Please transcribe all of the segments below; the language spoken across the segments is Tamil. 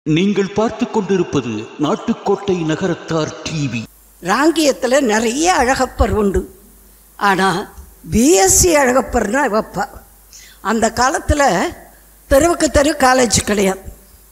நீங்கள் பார்த்துக் கொண்டிருப்பது நாட்டுக்கோட்டை நகரத்தார் டிவி ராங்கியத்தில் நிறைய அழகப்பர் உண்டு ஆனால் பிஎஸ்சி அழகப்பர்னா வைப்பா அந்த காலத்தில் தெருவுக்கு தெரு காலேஜ் கிடையாது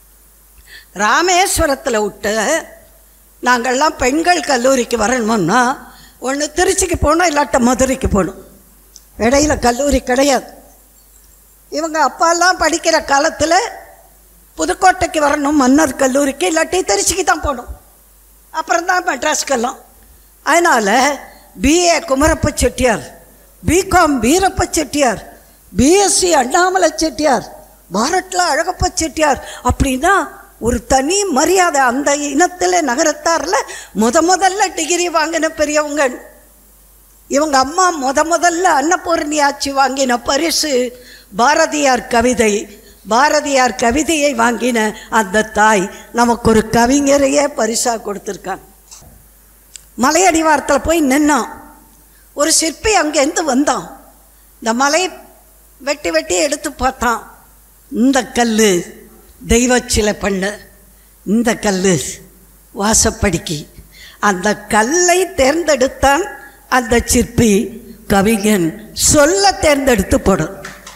ராமேஸ்வரத்தில் விட்டு நாங்கள்லாம் பெண்கள் கல்லூரிக்கு வரணும்னா ஒன்று திருச்சிக்கு போகணும் இல்லாட்ட மதுரைக்கு போகணும் இடையில கல்லூரி கிடையாது இவங்க அப்பாலாம் படிக்கிற காலத்தில் புதுக்கோட்டைக்கு வரணும் மன்னர் கல்லூரிக்கு இல்லாட்டி திருச்சிக்கு தான் போகணும் அப்புறம் தான் மெட்ராஸ்க்கெல்லாம் அதனால் BA Kumarappa Chettiar BCom Veerappa Chettiar BSc Annamalai Chettiar பாரட்ல அழகப்ப செட்டியார் அப்படின்னா ஒரு தனி மரியாதை அந்த இனத்தில் நகரத்தாரில் முத முதல்ல டிகிரி வாங்கின பெரியவங்க இவங்க அம்மா முத முதல்ல அன்னபூர்ணி ஆட்சி வாங்கின பரிசு பாரதியார் கவிதை பாரதியார் கவிதையை வாங்கின அந்த தாய் நமக்கு ஒரு கவிஞரையே பரிசாக கொடுத்துருக்காங்க மலையடிவாரத்தில் போய் நின்னோம் ஒரு சிற்பி அங்கேருந்து வந்தான் இந்த மலை வெட்டி வெட்டி எடுத்து பார்த்தான் இந்த கல் தெய்வ சிலை பண்ண இந்த கல் வாசப்படிக்கு அந்த கல்லை தேர்ந்தெடுத்தான் அந்த சிற்பி கவிஞன் சொல்ல தேர்ந்தெடுத்து போடும்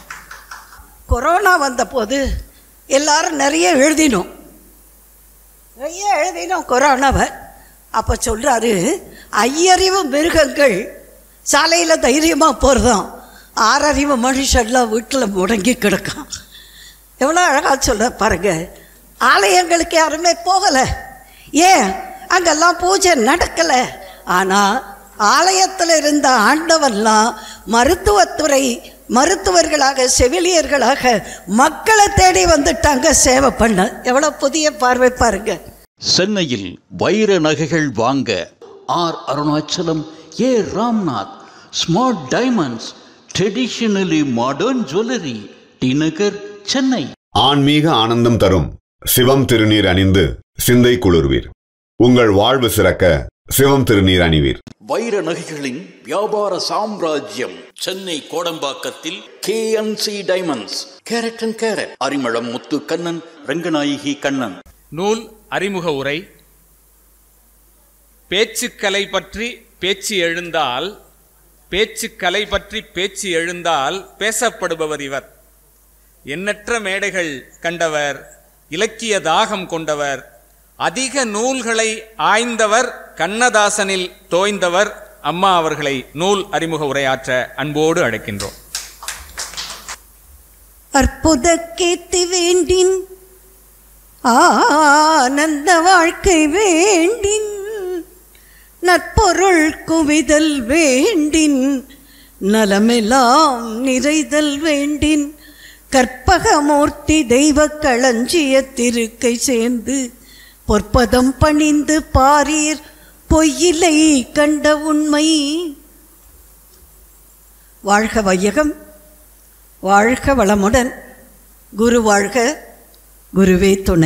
கொரோனா வந்தபோது எல்லாரும் நிறைய எழுதினோம் நிறைய எழுதினோம் கொரோனாவை அப்போ சொல்கிறாரு ஐயறிவு மிருகங்கள் சாலையில் தைரியமாக போகிறதாம் ஆறறிவு மனுஷன்லாம் வீட்டில் முடங்கி கிடக்கான் எவ்வளோ அழகாக சொல்ற பாருங்க ஆலயங்களுக்கு யாருமே போகலை ஏன் அங்கெல்லாம் பூஜை நடக்கலை ஆனால் ஆலயத்தில் இருந்த ஆண்டவன்லாம் மருத்துவத்துறை மருத்துவர்களாக செவிலியர்களாக மக்களை தேடி வந்துட்டாங்க சேவை பண்ண எவ்வளோ புதிய பார்வை பாருங்க சென்னையில் வைர நகைகள் வாங்க R Arunachalam A Ramnath smart diamonds traditionally modern jewellery T Nagar Chennai ஆன்மீக ஆனந்தம் தரும் சிவம் திருநீர் அணிந்து சிந்தை குளிர்வீர் உங்கள் வாழ்வு சிறக்க சிவம் திருநீர் அணிவீர் வைர நகைகளின் வியாபார சாம்ராஜ்யம் சென்னை கோடம்பாக்கத்தில் KNC diamonds carat and carat Arimalam Muthu Kannan Ranganayaki Kannan நூல் அறிமுக உரை பேச்சுக்கலை பற்றி பேச்சு எழுந்தால் பேச்சுக்கலை பற்றி பேச்சு எழுந்தால் பேசப்படுபவர் இவர் எண்ணற்ற மேடைகள் கண்டவர் இலக்கிய தாகம் கொண்டவர் அதிக நூல்களை ஆய்ந்தவர் கண்ணதாசனில் தோய்ந்தவர் அம்மா அவர்களை நூல் அறிமுக உரையாற்ற அன்போடு அழைக்கின்றோம் அற்புத கீர்த்தி வேண்டின் ஆனந்த வாழ்க்கை வேண்டின் நற்பொருள் குவிதல் வேண்டின் நலமெல்லாம் நிறைதல் வேண்டின் கற்பகமூர்த்தி தெய்வ களஞ்சிய திருக்கை சேர்ந்து பொற்பதம் பணிந்து பாரீர் பொய்யிலை கண்ட உண்மை வாழ்க வையகம் வாழ்க வளமுடன் குரு வாழ்க குருவே துணை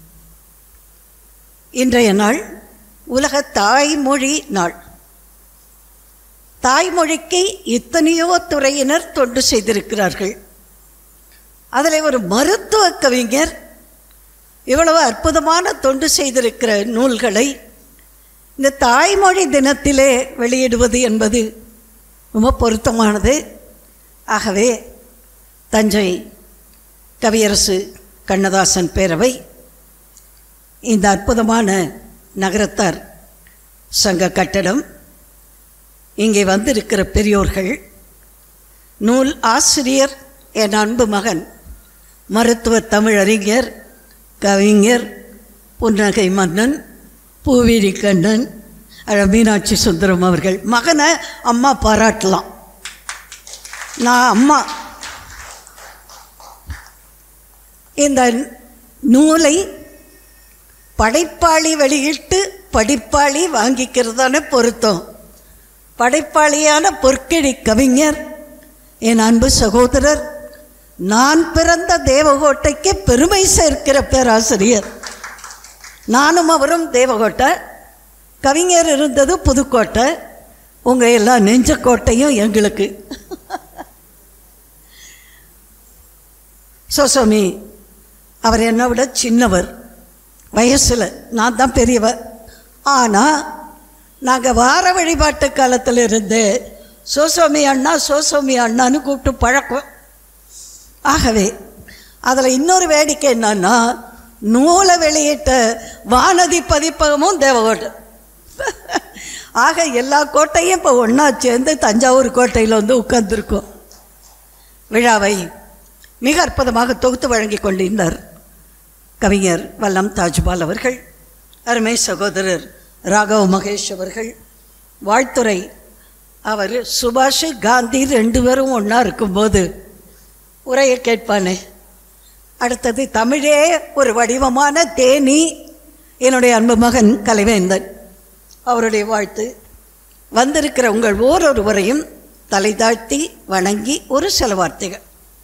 இன்றைய நாள் உலக தாய்மொழி நாள் தாய்மொழிக்கு எத்தனையோ துறையினர் தொண்டு செய்திருக்கிறார்கள் அதில் ஒரு மருத்துவ கவிஞர் இவ்வளவு அற்புதமான தொண்டு செய்திருக்கிற நூல்களை இந்த தாய்மொழி தினத்திலே வெளியிடுவது என்பது ரொம்ப பொருத்தமானது ஆகவே தஞ்சை கவியரசு கண்ணதாசன் பேரவை இந்த அற்புதமான நகரத்தார் சங்க கட்டடம் இங்கே வந்திருக்கிற பெரியோர்கள் நூல் ஆசிரியர் என் அன்பு மகன் மருத்துவ தமிழறிஞர் கவிஞர் புன்னகை மன்னன் பூவிரி கண்ணன் அழ மீனாட்சி சுந்தரம் அவர்கள் மகனை அம்மா பாராட்டலாம் நான் அம்மா இந்த நூலை படைப்பாளி வெளியிட்டு படிப்பாளி வாங்கிக்கிறதான பொருத்தம் படைப்பாளியான பொற்கிழி கவிஞர் என் அன்பு சகோதரர் நான் பிறந்த தேவகோட்டைக்கு பெருமை சேர்க்கிற பேராசிரியர் நானும் அவரும் தேவகோட்டை கவிஞர் இருந்தது புதுக்கோட்டை உங்கள் எல்லா நெஞ்சக்கோட்டையும் எங்களுக்கு சோசோமி அவர் என்னை விட சின்னவர் வயசில் நான் தான் பெரியவ ஆனால் நாங்கள் வார வழிபாட்டு காலத்தில் இருந்து சோசோமி அண்ணா சோசோமி அண்ணான்னு கூப்பிட்டு பழக்கம் ஆகவே அதில் இன்னொரு வேடிக்கை என்னன்னா நூலை வெளியிட்ட வானதி பதிப்பகமும் தேவகோட்டை ஆக எல்லா கோட்டையும் இப்போ ஒன்றா சேர்ந்து தஞ்சாவூர் கோட்டையில் வந்து உட்கார்ந்துருக்கோம் விழாவை மிக அற்புதமாக தொகுத்து வழங்கி கொண்டிருந்தார் கவிஞர் வல்லம் தாஜ்பால் அவர்கள் அருமை சகோதரர் ராகவ் மகேஷ் அவர்கள் வாழ்த்துறை அவர் சுபாஷ் காந்தி ரெண்டு பேரும் ஒன்றா இருக்கும்போது உரையை கேட்பானே அடுத்தது தமிழே ஒரு வடிவமான தேனி என்னுடைய அன்பு மகன் கலைவேந்தன் அவருடைய வாழ்த்து வந்திருக்கிற உங்கள் ஓரொருவரையும் தலை தாழ்த்தி வணங்கி ஒரு சில வார்த்தைகள்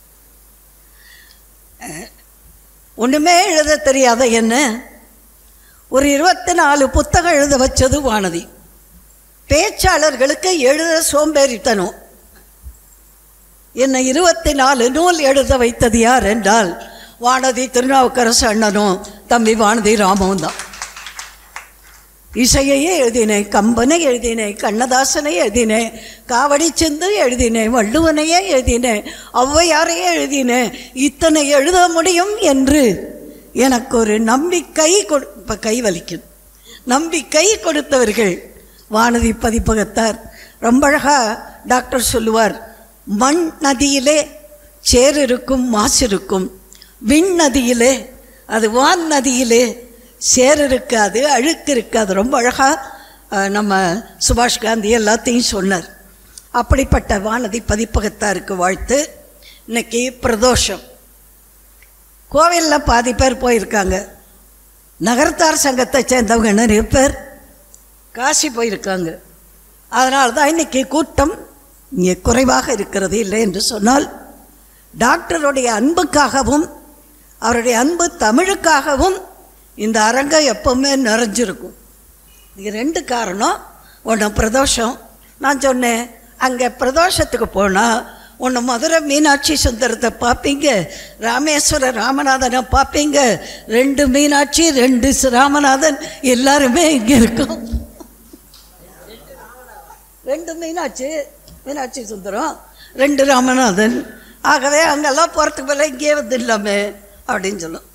அஹ், ஒண்ணுமே எழுத தெரியாத என்ன ஒரு இருபத்தி நாலு புத்தகம் எழுத வச்சது வானதி பேச்சாளர்களுக்கு எழுத சோம்பேறித்தனம் என்னை இருபத்தி நாலு நூல் எழுத வைத்தது யார் என்றால் வானதி திருநாவுக்கரசு அண்ணனும் தம்பி வானதி ராமவும் தான் இசையையே எழுதினேன் கம்பனை எழுதினேன் கண்ணதாசனை எழுதினேன் காவடி சிந்து எழுதினேன் வள்ளுவனையே எழுதினேன் ஔவையாரையே எழுதினேன் இத்தனை எழுத முடியும் என்று எனக்கு ஒரு நம்பிக்கை கொடு இப்போ கை வலிக்குது நம்பிக்கை கொடுத்தவர்கள் வானதி பதிப்பகத்தார் ரொம்ப அழகா டாக்டர் சொல்லுவார் மண் நதியிலே சேர் இருக்கும் மாசு இருக்கும் விண் நதியிலே அது வான் நதியிலே சேர் இருக்காது அழுக்கு இருக்காது ரொம்ப அழகாக நம்ம சுபாஷ் காந்தி எல்லாத்தையும் சொன்னார் அப்படிப்பட்ட வானதி பதிப்பகத்தாருக்கு வாழ்த்து இன்னைக்கு பிரதோஷம் கோவிலில் பாதி பேர் போயிருக்காங்க நகரத்தார் சங்கத்தை சேர்ந்தவங்க நிறைய பேர் காசி போயிருக்காங்க அதனால தான் இன்னைக்கு கூட்டம் இங்கே குறைவாக இருக்கிறது இல்லை என்று சொன்னால் டாக்டருடைய அன்புக்காகவும் அவருடைய அன்பு தமிழுக்காகவும் இந்த அரங்கம் எப்பவுமே நிறைஞ்சிருக்கும் இது ரெண்டு காரணம் ஒன்று பிரதோஷம் நான் சொன்னேன் அங்கே பிரதோஷத்துக்கு போனால் ஒன்று மதுரை மீனாட்சி சுந்தரத்தை பார்ப்பீங்க ராமேஸ்வர ராமநாதனை பார்ப்பீங்க ரெண்டு மீனாட்சி ரெண்டு சி- ராமநாதன் எல்லாருமே இங்கே இருக்கும் ரெண்டு மீனாட்சி மீனாட்சி சுந்தரம் ரெண்டு ராமநாதன் ஆகவே அங்கெல்லாம் போகிறதுக்கு மேலே இங்கே வந்து இல்லாமே அப்படின்னு சொல்லும்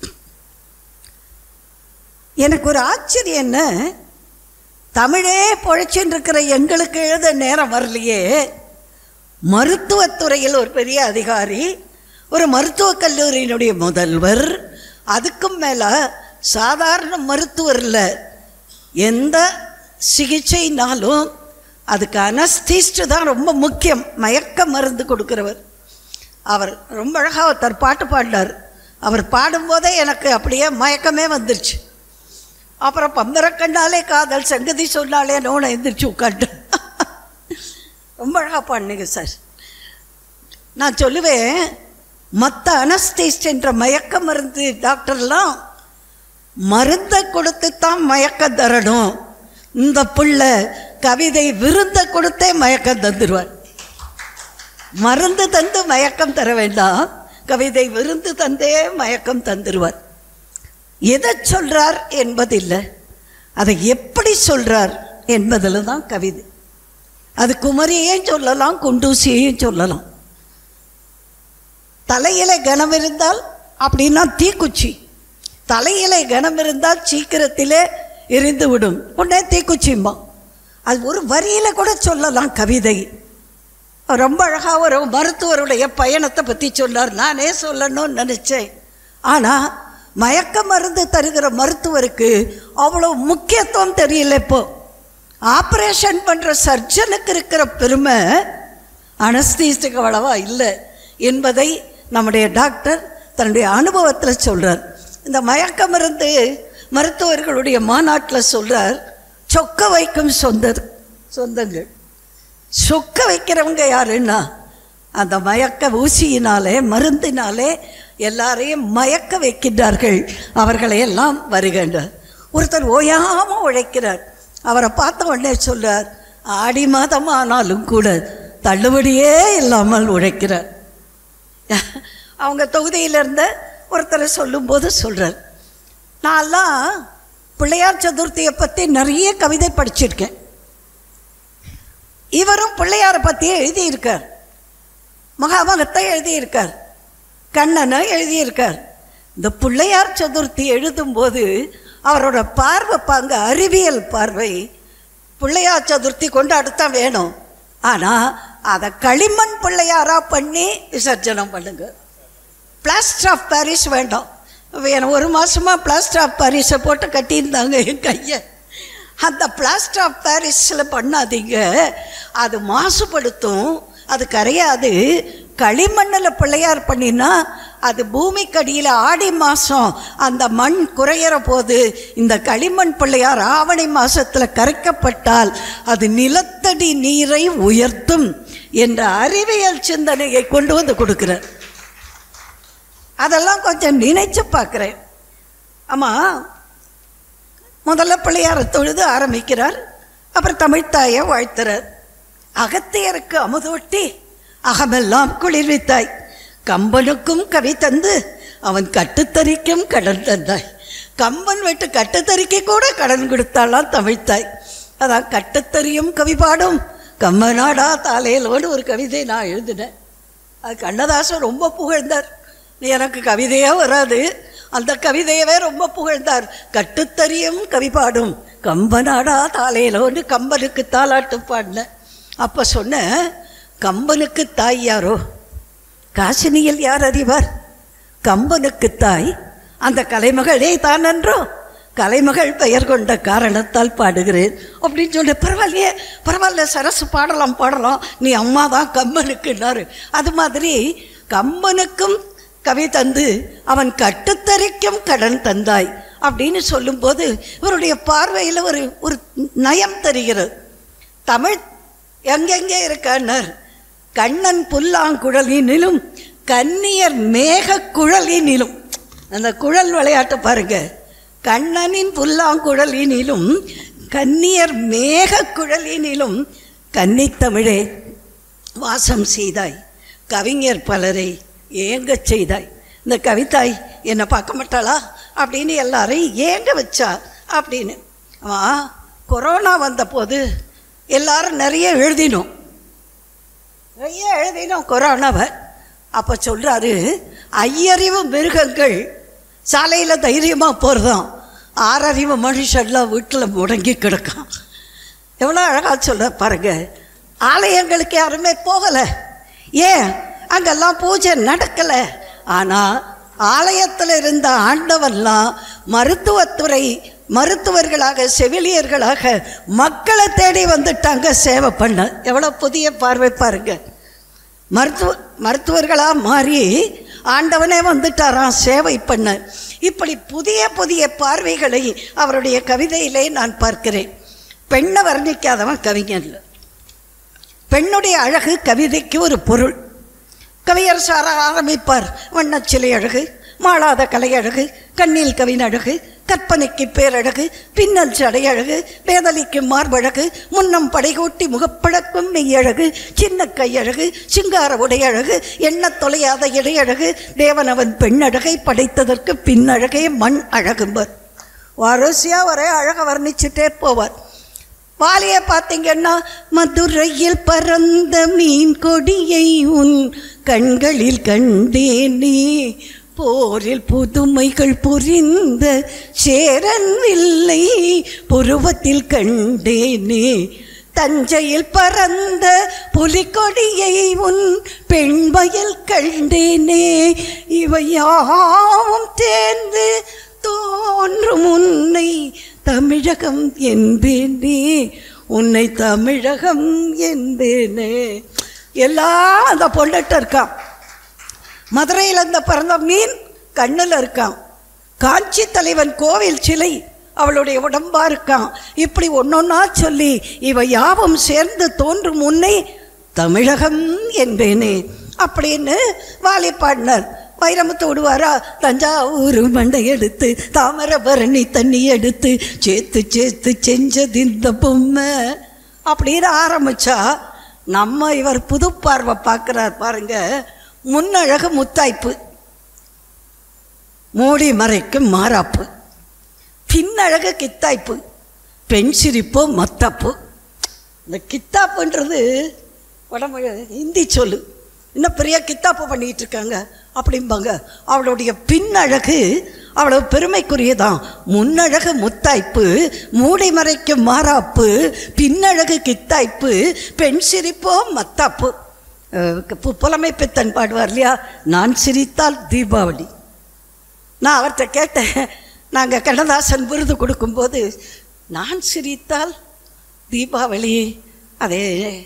எனக்கு ஒரு ஆச்சரியம் என்ன தமிழே பொழைச்சின்னு இருக்கிற எங்களுக்கு எழுத நேரம் வரலையே மருத்துவத்துறையில் ஒரு பெரிய அதிகாரி ஒரு மருத்துவக் கல்லூரியினுடைய முதல்வர் அதுக்கும் மேலே சாதாரண மருத்துவர் இல்லை எந்த சிகிச்சைனாலும் அதுக்கு அனஸ்தீஸ்ட் தான் ரொம்ப முக்கியம் மயக்க மருந்து கொடுக்கிறவர் அவர் ரொம்ப அழகாக ஒருத்தர் பாட்டு பாடினார் அவர் பாடும்போதே எனக்கு அப்படியே மயக்கமே வந்துருச்சு அப்புறம் பம்பரக்கண்டாலே காதல் சங்கதி சொன்னாலே நோனை எந்திரிச்சு உட்காந்து ரொம்ப அழகாக பாடினீங்க சார் நான் சொல்லுவேன் மற்ற அனஸ்தீஸ்ட் என்ற மயக்க மருந்து டாக்டர்லாம் மருந்தை கொடுத்து தான் மயக்கம் தரணும் இந்த பிள்ளை கவிதை விருந்தை கொடுத்தே மயக்கம் தந்துடுவார் மருந்து தந்து மயக்கம் தர வேண்டாம் கவிதை விருந்து தந்தே மயக்கம் தந்துடுவார் எதை சொல்றார் என்பதில்லை அதை எப்படி சொல்றார் என்பதில் தான் கவிதை அது குமரியையும் சொல்லலாம் குண்டூசியையும் சொல்லலாம் தலையில கனம் இருந்தால் அப்படின்னா தீக்குச்சி தலையில கனம் இருந்தால் சீக்கிரத்திலே எரிந்து விடும் உடனே தீக்குச்சிம்மா அது ஒரு வரியில கூட சொல்லலாம் கவிதை ரொம்ப அழகா ஒரு மருத்துவருடைய பயணத்தை பற்றி சொன்னார் நானே சொல்லணும்னு நினச்சேன் ஆனால் மயக்க மருந்து தருகிற மருத்துவருக்கு அவ்வளோ முக்கியத்துவம் தெரியல இப்போ ஆப்ரேஷன் பண்ணுற சர்ஜனுக்கு இருக்கிற பெருமை அனஸ்தீஸ்டுக்கு அவ்வளவா இல்லை என்பதை நம்முடைய டாக்டர் தன்னுடைய அனுபவத்தில் சொல்கிறார் இந்த மயக்க மருந்து மருத்துவர்களுடைய மாநாட்டில் சொல்கிறார் சொக்க வைக்கும் சொந்த சொந்தங்கள் சொக்க வைக்கிறவங்க யாருன்னா அந்த மயக்க ஊசியினாலே மருந்தினாலே எல்லாரையும் மயக்க வைக்கின்றார்கள் அவர்களை எல்லாம் வருகின்றார் ஒருத்தர் ஓயாமல் உழைக்கிறார் அவரை பார்த்த உடனே சொல்றார் ஆடி மாதம் ஆனாலும் கூட தள்ளுபடியே இல்லாமல் உழைக்கிறார் அவங்க தொகுதியில் இருந்த ஒருத்தரை சொல்லும்போது சொல்கிறார் நான்லாம் பிள்ளையார் சதுர்த்தியை பற்றி நிறைய கவிதை படிச்சிருக்கேன் இவரும் பிள்ளையாரை பற்றி எழுதியிருக்கார் மகாமகத்தை எழுதியிருக்கார் கண்ணனை எழுதியிருக்கார் இந்த பிள்ளையார் சதுர்த்தி எழுதும்போது அவரோட பார்வை பாங்க அறிவியல் பார்வை பிள்ளையார் சதுர்த்தி கொண்டாடத்தான் வேணும் ஆனால் அதை களிமண் பிள்ளையாரா பண்ணி விசர்ஜனம் பண்ணுங்க பிளாஸ்டர் ஆஃப் பாரிஸ் வேண்டாம் எனக்கு ஒரு மாதமாக பிளாஸ்டர் ஆஃப் பாரிஸை போட்டு கட்டியிருந்தாங்க என் கையை அந்த பிளாஸ்டர் ஆஃப் பாரிஸில் பண்ணாதீங்க அது மாசுபடுத்தும் அது கரையாது களிமண்ணில் பிள்ளையார் பண்ணினா அது பூமிக்கடியில் ஆடி மாதம் அந்த மண் குறையிற போது இந்த களிமண் பிள்ளையார் ஆவணி மாதத்தில் கரைக்கப்பட்டால் அது நிலத்தடி நீரை உயர்த்தும் என்ற அறிவியல் சிந்தனையை கொண்டு வந்து கொடுக்கிறார் அதெல்லாம் கொஞ்சம் நினைச்சு பார்க்குறேன் ஆமாம் முதல்ல பிள்ளையாரை தொழுது ஆரம்பிக்கிறார் அப்புறம் தமிழ்த்தாயை வாழ்த்துறார் அகத்தியருக்கு அமுதோட்டி அகமெல்லாம் குளிர்வித்தாய் கம்பனுக்கும் கவி தந்து அவன் கட்டுத்தறிக்கும் கடன் தந்தாய் கம்பன் விட்டு கட்டுத்தறிக்க கூட கடன் கொடுத்தாலாம் தமிழ்த்தாய் அதான் கட்டுத்தறியும் கவி பாடும் கம்பனாடா தாலையிலோடு ஒரு கவிதை நான் எழுதினேன் அது கண்ணதாசன் ரொம்ப புகழ்ந்தார் எனக்கு கவிதையே வராது அந்த கவிதையவே ரொம்ப புகழ்ந்தார் கட்டுத்தறியும் கவி பாடும் கம்பனாடா தாலையிலோடு கம்பனுக்கு தாலாட்டு பாடினேன் அப்போ சொன்னேன் கம்பனுக்கு தாய் யாரோ காசினியில் யார் அறிவார் கம்பனுக்கு தாய் அந்த கலைமகளே தான் என்றோ கலைமகள் பெயர் கொண்ட காரணத்தால் பாடுகிறேன் அப்படின்னு சொன்ன பரவாயில்லையே பரவாயில்ல சரசு பாடலாம் பாடலாம் நீ அம்மா தான் கம்பனுக்குன்னாரு அது மாதிரி கம்பனுக்கும் கவி தந்து அவன் கட்டுத்தறிக்கும் கடன் தந்தாய் அப்படின்னு சொல்லும்போது இவருடைய பார்வையில் ஒரு ஒரு நயம் தெரிகிறது தமிழ் எங்கெங்கே இருக்கார் கண்ணன் புல்லாங்குழலினிலும் கன்னியர் மேக குழலினிலும் அந்த குழல் விளையாட்டை பாருங்க கண்ணனின் புல்லாங்குழலினிலும் கன்னியர் மேக குழலினிலும் கன்னித்தமிழே வாசம் செய்தாய் கவிஞர் பலரை ஏங்கச் செய்தாய் இந்த கவிதாய் என்னை பார்க்க மாட்டாளா அப்படின்னு எல்லாரையும் ஏங்க வச்சா அப்படின்னு ஆமா கொரோனா வந்தபோது எல்லாரும் நிறைய எழுதினோம் நிறைய எழுதினோம் கொரோனாவை அப்போ சொல்கிறாரு ஐயறிவு மிருகங்கள் சாலையில் தைரியமாக போகிறதாம் ஆறறிவு மனுஷன்லாம் வீட்டில் முடங்கி கிடக்கான் எவ்வளோ அழகாக சொல்ல பாருங்க ஆலயங்களுக்கு யாருமே போகலை ஏன் அங்கெல்லாம் பூஜை நடக்கலை ஆனால் ஆலயத்தில் இருந்த ஆண்டவன்லாம் மருத்துவத்துறை மருத்துவர்களாக செவிலியர்களாக மக்களை தேடி வந்துட்டாங்க சேவை பண்ண எவ்வளோ புதிய பார்வை பாருங்க மருத்துவ மருத்துவர்களாக மாறி ஆண்டவனே வந்துட்டாராம் சேவை பண்ண இப்படி புதிய புதிய பார்வைகளை அவருடைய கவிதையிலே நான் பார்க்கிறேன் பெண்ணை வர்ணிக்காதவன் கவிஞன் இல்லை பெண்ணுடைய அழகு கவிதைக்கு ஒரு பொருள் கவியர் சார ஆரம்பிப்பார் வண்ணச்சிலை அழகு மாளாத கலை அழகு கண்ணில் கவின் அழகு கற்பனைக்கு பேரழகு பின்னல் சடையழகு பேதலிக்கு மார்பழகு முன்னம் படைகூட்டி முகப்பழக்கும் மெய்யழகு சின்ன கையழகு சிங்கார உடையழகு எண்ணத் தொலையாத இடையழகு தேவனவன் பெண்ணழகை படைத்ததற்கு பின்னழகே மண் அழகும்பர் வரிசையாக ஒரே அழகை வர்ணிச்சுட்டே போவார் வாலியை பார்த்தீங்கன்னா மதுரையில் பறந்த மீன் கொடியை உன் கண்களில் கண்டேனே போரில் புதுமைகள் புரிந்த சேரன் வில்லை புருவத்தில் கண்டேனே தஞ்சையில் பறந்த புலிக்கொடியை உன் பெண்பயல் கண்டேனே இவை யாவும் தேர்ந்து தோன்றும் உன்னை தமிழகம் என்பேனே உன்னை தமிழகம் என்பேனே எல்லாம் அந்த பொண்ணுகிட்ட இருக்கான் மதுரையில் இருந்த பிறந்த மீன் கண்ணில் இருக்கான் காஞ்சி தலைவன் கோவில் சிலை அவளுடைய உடம்பா இருக்கான் இப்படி ஒன்னொன்னா சொல்லி இவை யாவும் சேர்ந்து தோன்றும் முன்னை தமிழகம் என்பேனே அப்படின்னு வாலி பாடினார் வைரமுத்து விடுவாரா தஞ்சாவூர் மண்டை எடுத்து தாமிரபரணி தண்ணி எடுத்து சேர்த்து சேர்த்து செஞ்சது இந்த பொம்மை அப்படின்னு ஆரம்பிச்சா நம்ம இவர் புது பார்வை பார்க்குறார் பாருங்க முன்னழகு முத்தாய்ப்பு மூடி மறைக்கும் மாறாப்பு பின்னழகு கித்தாய்ப்பு பெண் சிரிப்போ மத்தாப்பு இந்த கித்தாப்புன்றது உடம்பு ஹிந்தி சொல்லு இன்னும் பெரிய கித்தாப்பு பண்ணிக்கிட்டு இருக்காங்க அப்படிம்பாங்க அவளுடைய பின்னழகு அவ்வளவு பெருமைக்குரியதான் முன்னழகு முத்தாய்ப்பு மூடி மறைக்கும் மாறாப்பு பின்னழகு கித்தாய்ப்பு பெண் சிரிப்போ மத்தாப்பு அஹ் பு- புலமை பித்தன் பாடுவார் இல்லையா நான் சிரித்தால் தீபாவளி நான் அவர்கிட்ட கேட்டேன் நாங்கள் கண்ணதாசன் விருது கொடுக்கும்போது நான் சிரித்தால் தீபாவளி அதே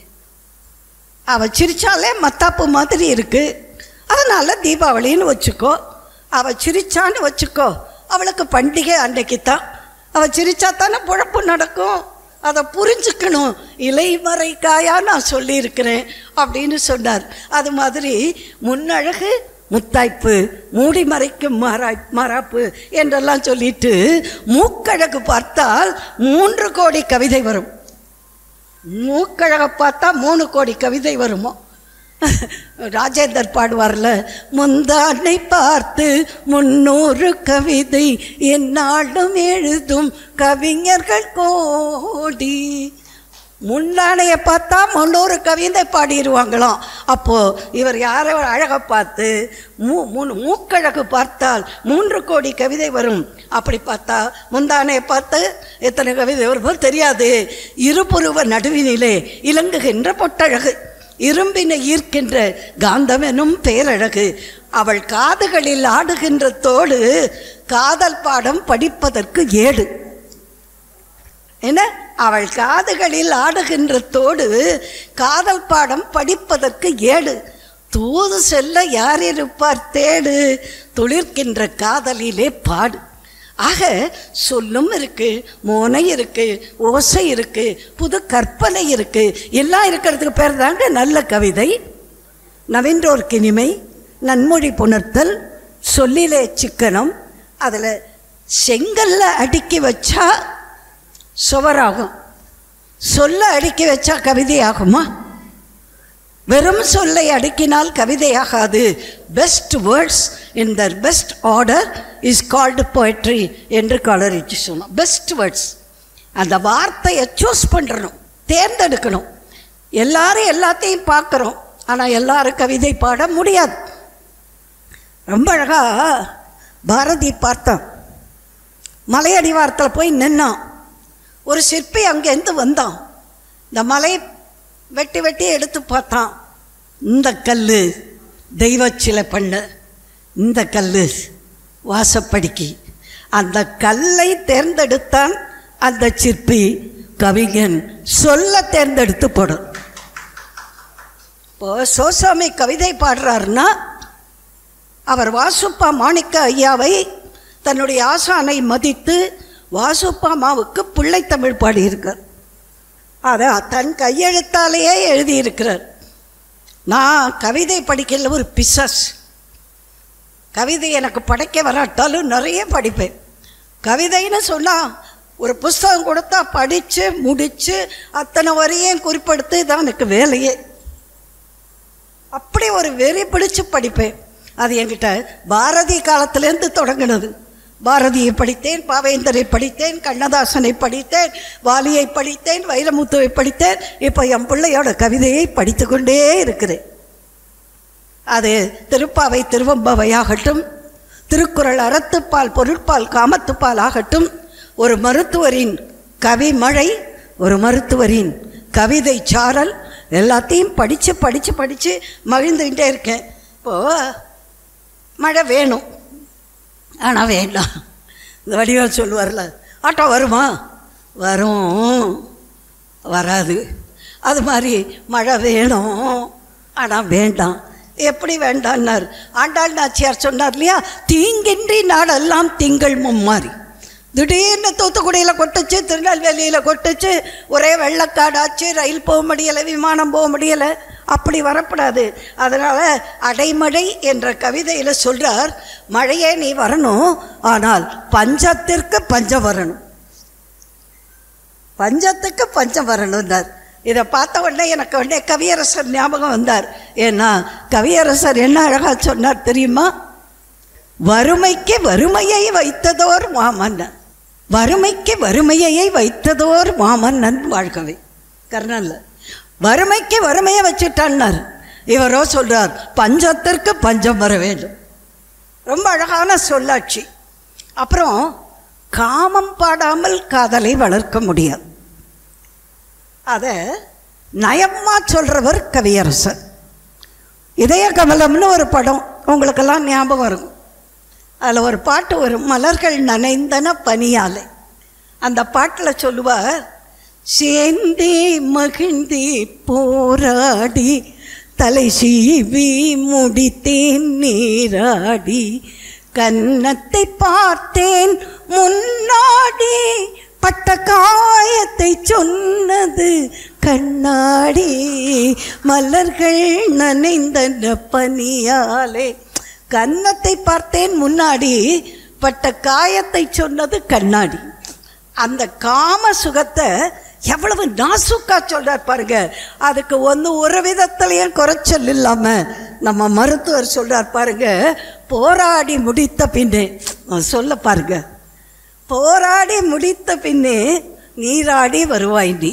அவள் சிரிச்சாலே மத்தாப்பு மாதிரி இருக்கு அதனால் தீபாவளின்னு வச்சுக்கோ அவள் சிரிச்சான்னு வச்சுக்கோ அவளுக்கு பண்டிகை அன்னைக்கு தான் அவள் சிரிச்சா தானே பொழப்பு நடக்கும் அதை புரிஞ்சுக்கணும் இலைமறை காயா நான் சொல்லியிருக்கிறேன் அப்படின்னு சொன்னார் அது மாதிரி முன்னழகு முத்தாய்ப்பு மூடி மறைக்கும் மாறாய் மாறாப்பு என்றெல்லாம் சொல்லிட்டு மூக்கழகு பார்த்தால் மூன்று கோடி கவிதை வரும் மூக்கழக பார்த்தா மூணு கோடி கவிதை வருமோ ராஜேந்தர் பாடுவார்ல முந்தானை பார்த்து முன்னூறு கவிதை எந்நாளும் எழுதும் கவிஞர்கள் கோடி முன்னானையை பார்த்தா முன்னூறு கவிதை பாடிடுவாங்களாம் அப்போ இவர் யாரோ அழகை பார்த்து மூ மூணு மூக்கழகு பார்த்தால் மூன்று கோடி கவிதை வரும் அப்படி பார்த்தா முந்தானையை பார்த்து எத்தனை கவிதை வருமோ தெரியாது இருபுருவ நடுவினிலே இலங்குகின்ற பொட்டழகு இரும்பினை ஈர்க்கின்ற காந்தமெனும் பேரழகு அவள் காதுகளில் ஆடுகின்ற தோடு காதல் பாடம் படிப்பதற்கு ஏடு என்ன அவள் காதுகளில் ஆடுகின்ற தோடு காதல் பாடம் படிப்பதற்கு ஏடு தூது செல்ல யார் இருப்பார் தேடு துளிர்க்கின்ற காதலிலே பாடு ஆக சொல்லும் இருக்கு மோனை இருக்கு ஓசை இருக்கு புது கற்பனை இருக்கு எல்லாம் இருக்கிறதுக்கு பேர் தாங்க நல்ல கவிதை நவீன்றோர் கினிமை நன்மொழி புணர்த்தல் சொல்லிலே சிக்கனம் அதில் செங்கல்ல அடுக்கி வச்சா சுவராகும் சொல்ல அடுக்கி வச்சா கவிதை ஆகுமா வெறும் சொல்லை அடுக்கினால் கவிதையாகாது best words in the best order is called poetry என்று காலரிச்சு சொன்னோம் பெஸ்ட் வேர்ட்ஸ் அந்த வார்த்தையை சூஸ் பண்ணுறணும் தேர்ந்தெடுக்கணும் எல்லாரும் எல்லாத்தையும் பார்க்குறோம் ஆனால் எல்லாரும் கவிதை பாட முடியாது ரொம்ப அழகா பாரதி பார்த்தான் மலையடிவாரத்தில் போய் நின்னான் ஒரு சிற்பி அங்கேருந்து வந்தான் இந்த மலை வெட்டி வெட்டி எடுத்து பார்த்தான் இந்த கல் தெய்வ சிலை பண்ண இந்த கல் வாசப்படிக்கு அந்த கல்லை தேர்ந்தெடுத்தான் அந்த சிற்பி கவிஞன் சொல்ல தேர்ந்தெடுத்து போடும் இப்போ சோசாமி கவிதை பாடுறாருன்னா அவர் வாசுப்பா மாணிக்க ஐயாவை தன்னுடைய ஆசானை மதித்து வாசுப்பா அம்மாவுக்கு பிள்ளைத்தமிழ் பாடியிருக்கார் அதை தன் கையெழுத்தாலேயே எழுதியிருக்கிறார் நான் கவிதை படிக்கல ஒரு பிசஸ் கவிதை எனக்கு படைக்க வராட்டாலும் நிறைய படிப்பேன் கவிதைன்னு சொன்னால் ஒரு புஸ்தகம் கொடுத்தா படித்து முடித்து அத்தனை வரையும் குறிப்பெடுத்து தான் எனக்கு வேலையே அப்படி ஒரு வெறி பிடிச்சு படிப்பேன் அது என்கிட்ட பாரதி காலத்திலேருந்து தொடங்கினது பாரதியை படித்தேன் பாவேந்தரை படித்தேன் கண்ணதாசனை படித்தேன் வாலியை படித்தேன் வைரமுத்துவை படித்தேன் இப்போ என் பிள்ளையோட கவிதையை படித்து கொண்டே இருக்கிறேன் அது திருப்பாவை திருவம்பாவை ஆகட்டும் திருக்குறள் அறத்துப்பால் பொருட்பால் காமத்துப்பால் ஆகட்டும் ஒரு மருத்துவரின் கவி மழை ஒரு மருத்துவரின் கவிதை சாரல் எல்லாத்தையும் படித்து படித்து படித்து மகிழ்ந்துக்கிட்டே இருக்கேன் இப்போது மழை வேணும் ஆனால் வேண்டாம் இந்த வடிவேல் சொல்லுவார்ல ஆட்டோ வருமா வரும் வராது அது மாதிரி மழை வேணும் ஆனால் வேண்டாம் எப்படி வேண்டான்னார் ஆண்டாள் நாச்சியார் சொன்னார் இல்லையா தீங்கின்றி நாடெல்லாம் திங்கள் மும்மாறி திடீர்னு தூத்துக்குடியில் கொட்டுச்சு திருநெல்வேலியில் கொட்டுச்சு ஒரே வெள்ளக்காடாச்சு ரயில் போக முடியலை விமானம் போக முடியலை அப்படி வரக்கூடாது அதனால் அடைமழை என்ற கவிதையில் சொல்கிறார் மழையே நீ வரணும் ஆனால் பஞ்சத்திற்கு பஞ்சம் வரணும் பஞ்சத்துக்கு பஞ்சம் வரணும்னார் இதை பார்த்த உடனே எனக்கு உடனே கவியரசர் ஞாபகம் வந்தார் ஏன்னா கவியரசர் என்ன அழகாக சொன்னார் தெரியுமா வறுமைக்கு வறுமையை வைத்ததோர் மாமன்னன் வறுமைக்கு வறுமையை வைத்ததோர் மாமன்னன் வாழ்கவே கர்ணன்ல வறுமைக்கு வறுமையை வச்சுட்டான்னார் இவரோ சொல்றார் பஞ்சத்திற்கு பஞ்சம் வர வேண்டும் ரொம்ப அழகான சொல்லாட்சி அப்புறம் காமம் பாடாமல் காதலை வளர்க்க முடியாது அதை நயமா சொல்றவர் கவியரசர் இதய கமலம்னு ஒரு படம் உங்களுக்கெல்லாம் ஞாபகம் இருக்கும் அதில் ஒரு பாட்டு வரும் மலர்கள் நனைந்தன பனியாலே அந்த பாட்டில் சொல்லுவார் சேந்தி மகிழ்ந்தி போராடி தலை சீவி முடித்தேன் நீராடி கன்னத்தை பார்த்தேன் முன்னாடி பட்ட காயத்தை சொன்னது கண்ணாடி மலர்கள் நனைந்தன பனியாலே கன்னத்தை பார்த்தேன் முன்னாடி பட்ட காயத்தை சொன்னது கண்ணாடி அந்த காம சுகத்தை எவ்வளவு நாசுக்கா சொல்றார் பாருங்க அதுக்கு ஒன்று ஒரு விதத்துலையும் குறைச்சல் இல்லாம நம்ம மருத்துவர் சொல்றார் பாருங்க போராடி முடித்த பின்னே சொல்ல பாருங்க போராடி முடித்த பின்னே நீராடி வருவாய் நீ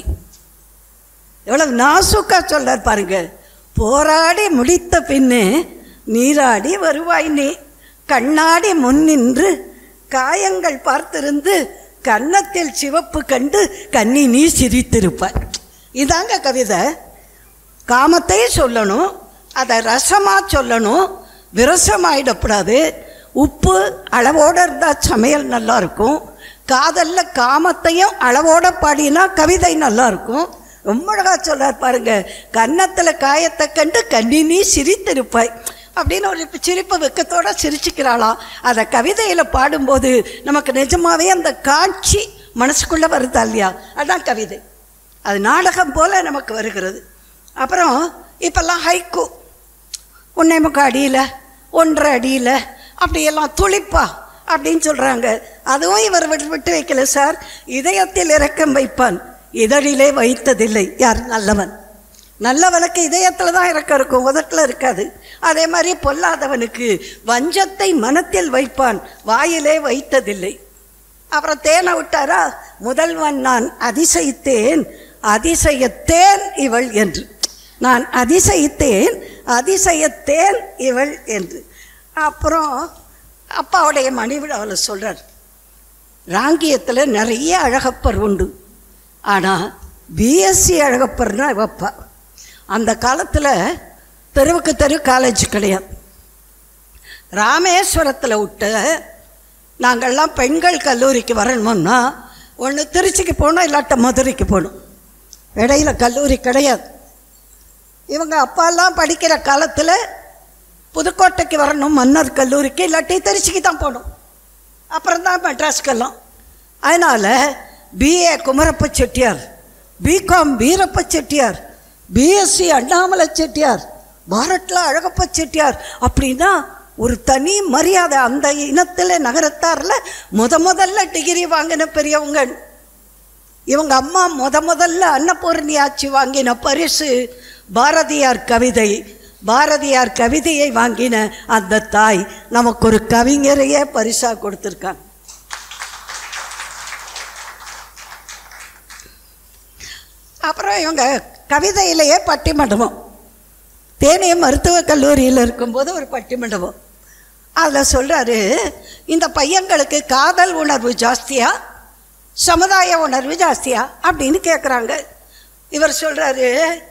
எவ்வளவு நாசுக்கா சொல்றார் பாருங்க போராடி முடித்த பின்னே நீராடி வருவாய் நீ கண்ணாடி முன்னின்று காயங்கள் பார்த்திருந்து கன்னத்தில் சிவப்பு கண்டு கண்ணி நீ சிரித்திருப்பாய் இதாங்க கவிதை காமத்தையும் சொல்லணும் அதை ரசமாக சொல்லணும் விரசமாயிடக்கூடாது உப்பு அளவோடு இருந்தால் சமையல் நல்லா இருக்கும் காதலில் காமத்தையும் அளவோட பாடினா கவிதை நல்லா இருக்கும் ரொம்ப அழகாக சொல்றார் பாருங்க கன்னத்தில் காயத்தை கண்டு கண்ணி நீ சிரித்திருப்பாய் அப்படின்னு ஒரு சிரிப்பு வெக்கத்தோட சிரிச்சுக்கிறாளாம் அதை கவிதையில் பாடும்போது நமக்கு நிஜமாவே அந்த காட்சி மனசுக்குள்ளே வருதா இல்லையா அதான் கவிதை அது நாடகம் போல நமக்கு வருகிறது அப்புறம் இப்போல்லாம் ஹைக்கூ ஒன்றே முக்கால் அடியில் ஒன்றரை அடியில் அப்படியெல்லாம் துளிப்பா அப்படின்னு சொல்கிறாங்க அதுவும் இவர் விட்டு விட்டு வைக்கல சார் இதயத்தில் இறக்கம் வைப்பான் இதழிலே வைத்ததில்லை யார் நல்லவன் நல்லவனுக்கு இதயத்தில் தான் இறக்கம் இருக்கும் உதட்டில் இருக்காது அதே மாதிரி பொல்லாதவனுக்கு வஞ்சத்தை மனத்தில் வைப்பான் வாயிலே வைத்ததில்லை அப்புறம் தேனை விட்டாரா முதல்வன் நான் அதிசயித்தேன் அதிசயத்தேன் இவள் என்று நான் அதிசயித்தேன் அதிசயத்தேன் இவள் என்று அப்புறம் அப்பாவுடைய மணிவிழாவில் சொல்கிறார் ராங்கியத்தில் நிறைய அழகப்பர் உண்டு ஆனால் பிஎஸ்சி அழகப்பர்னா வைப்பா அந்த காலத்தில் தெருவுக்கு தெரு காலேஜ் கிடையாது ராமேஸ்வரத்தில் விட்டு நாங்கள்லாம் பெண்கள் கல்லூரிக்கு வரணும்னா ஒன்று திருச்சிக்கு போகணும் இல்லாட்ட மதுரைக்கு போகணும் இடையில கல்லூரி கிடையாது இவங்க அப்பாலாம் படிக்கிற காலத்தில் புதுக்கோட்டைக்கு வரணும் மன்னர் கல்லூரிக்கு இல்லாட்டி திருச்சிக்கு தான் போகணும் அப்புறம் தான் மெட்ராஸ்க்கெல்லாம் அதனால் BA Kumarappa Chettiar BCom Veerappa Chettiar BSc Annamalai Chettiar பாரட்ல அழகப்ப செட்டியார் அப்படின்னா ஒரு தனி மரியாதை அந்த இனத்தில் நகரத்தாரில் முத முதல்ல டிகிரி வாங்கின பெரியவங்க இவங்க அம்மா முத முதல்ல அன்னபூர்ணி ஆட்சி வாங்கின பரிசு பாரதியார் கவிதை பாரதியார் கவிதையை வாங்கின அந்த தாய் நமக்கு ஒரு கவிஞரையே பரிசாக கொடுத்துருக்காங்க அப்புறம் இவங்க கவிதையிலேயே பட்டிமண்டபம் தேனி மருத்துவக் கல்லூரியில் இருக்கும்போது ஒரு பட்டிமண்டபம் அதில் சொல்கிறாரு இந்த பையங்களுக்கு காதல் உணர்வு ஜாஸ்தியா சமுதாய உணர்வு ஜாஸ்தியா அப்படின்னு கேட்குறாங்க இவர் சொல்கிறாரு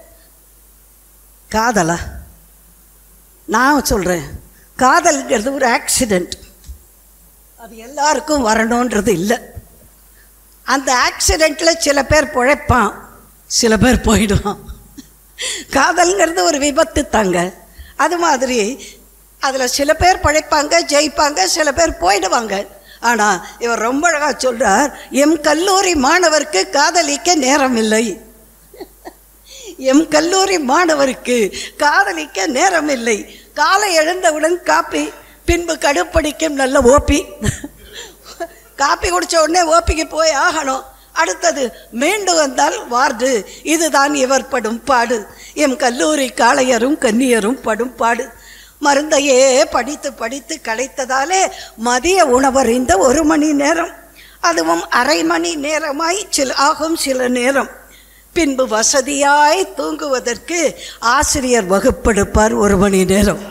காதலா நான் சொல்கிறேன் காதல்ங்கிறது ஒரு ஆக்சிடெண்ட் அது எல்லாருக்கும் வரணுன்றது இல்லை அந்த ஆக்சிடெண்ட்டில் சில பேர் பிழைப்பான் சில பேர் போயிடுவான் காதல்ங்கிறது ஒரு விபத்து தாங்க அது மாதிரி அதில் சில பேர் பழைப்பாங்க ஜெயிப்பாங்க சில பேர் போயிடுவாங்க ஆனால் இவர் ரொம்ப அழகாக சொல்கிறார் எம் கல்லூரி மாணவருக்கு காதலிக்க நேரம் இல்லை எம் கல்லூரி மாணவருக்கு காதலிக்க நேரம் இல்லை காலை எழுந்தவுடன் காப்பி பின்பு கடுப்படிக்கும் நல்ல ஓப்பி காப்பி குடித்த உடனே ஓப்பிக்கு போய் ஆகணும் அடுத்தது மீண்டு வந்தால் வார்டு இதுதான் இவர் படும் பாடு எம் கல்லூரி காளையரும் கன்னியரும் படும் பாடு மருந்தையே படித்து படித்து களைத்ததாலே மதிய உணவறிந்த ஒரு மணி நேரம் அதுவும் அரை மணி நேரமாய் சில ஆகும் சில நேரம் பின்பு வசதியாய் தூங்குவதற்கு ஆசிரியர் வகுப்பெடுப்பார் ஒரு மணி நேரம்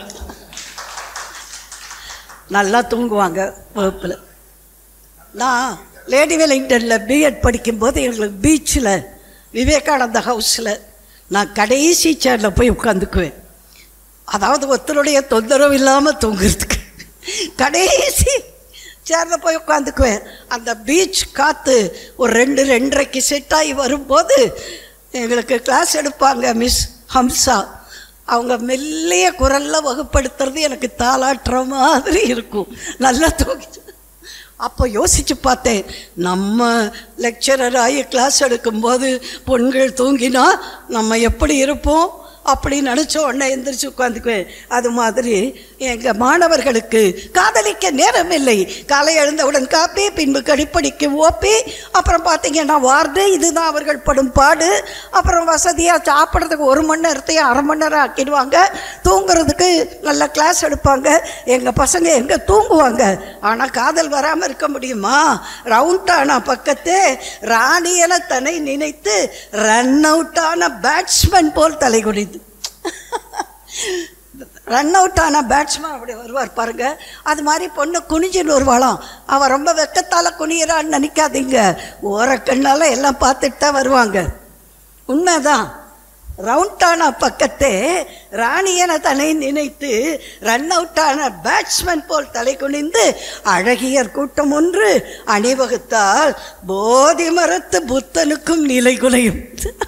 நல்லா தூங்குவாங்க வகுப்பில் நான் லேடி வெலிங்டனில் பிஎட் படிக்கும்போது எங்களுக்கு பீச்சில் விவேகானந்த ஹவுஸில் நான் கடைசி சேரில் போய் உட்காந்துக்குவேன் அதாவது ஒருத்தருடைய தொந்தரவு இல்லாமல் தூங்குறதுக்கு கடைசி சேரில் போய் உட்காந்துக்குவேன் அந்த பீச் காற்று ஒரு ரெண்டு ரெண்டரைக்கு செட் ஆகி வரும்போது எங்களுக்கு கிளாஸ் எடுப்பாங்க மிஸ் ஹம்சா அவங்க மெல்லிய குரலில் வகுப்படுத்துறது எனக்கு தாளாட்டுற மாதிரி இருக்கும் நல்லா தூங்கிச்சு அப்போ யோசித்து பார்த்தேன் நம்ம லெக்சரர் ஆகி கிளாஸ் எடுக்கும்போது பொண்கள் தூங்கினா நம்ம எப்படி இருப்போம் அப்படி நினச்ச உடனே எந்திரிச்சு உட்காந்துக்குவேன் அது மாதிரி எங்கள் மாணவர்களுக்கு காதலிக்க நேரம் இல்லை காலை எழுந்தவுடன் காப்பி பின்பு கடிப்படிக்கு ஓப்பி அப்புறம் பார்த்தீங்கன்னா வார்டு இதுதான் அவர்கள் படும் பாடு அப்புறம் வசதியாக சாப்பிட்றதுக்கு ஒரு மணி நேரத்தையும் அரை மணி நேரம் ஆக்கிடுவாங்க தூங்குறதுக்கு நல்ல கிளாஸ் எடுப்பாங்க எங்கள் பசங்க எங்கே தூங்குவாங்க ஆனால் காதல் வராமல் இருக்க முடியுமா ரவுண்டான பக்கத்து ராணியென தன்னை நினைத்து ரன் அவுட்டான பேட்ஸ்மேன் போல் தலை குனிந்து ரன் அவுட் ஆன பேட்ஸ்மேன் அப்படி வருவார் பாருங்க அது மாதிரி பொண்ணு குனிஞ்சுன்னு வருவாளாம் அவள் ரொம்ப வெக்கத்தால் குனியிறான்னு நினைக்காதீங்க ஓரக்கண்ணால் எல்லாம் பார்த்துட்டு தான் வருவாங்க உண்மைதான் ரவுண்டான பக்கத்தே ராணியன தன்னை நினைத்து ரன் அவுட்டான பேட்ஸ்மேன் போல் தலை குனிந்து அழகியர் கூட்டம் ஒன்று அணிவகுத்தால் போதி மரத்து புத்தனுக்கும் நிலை குலையும்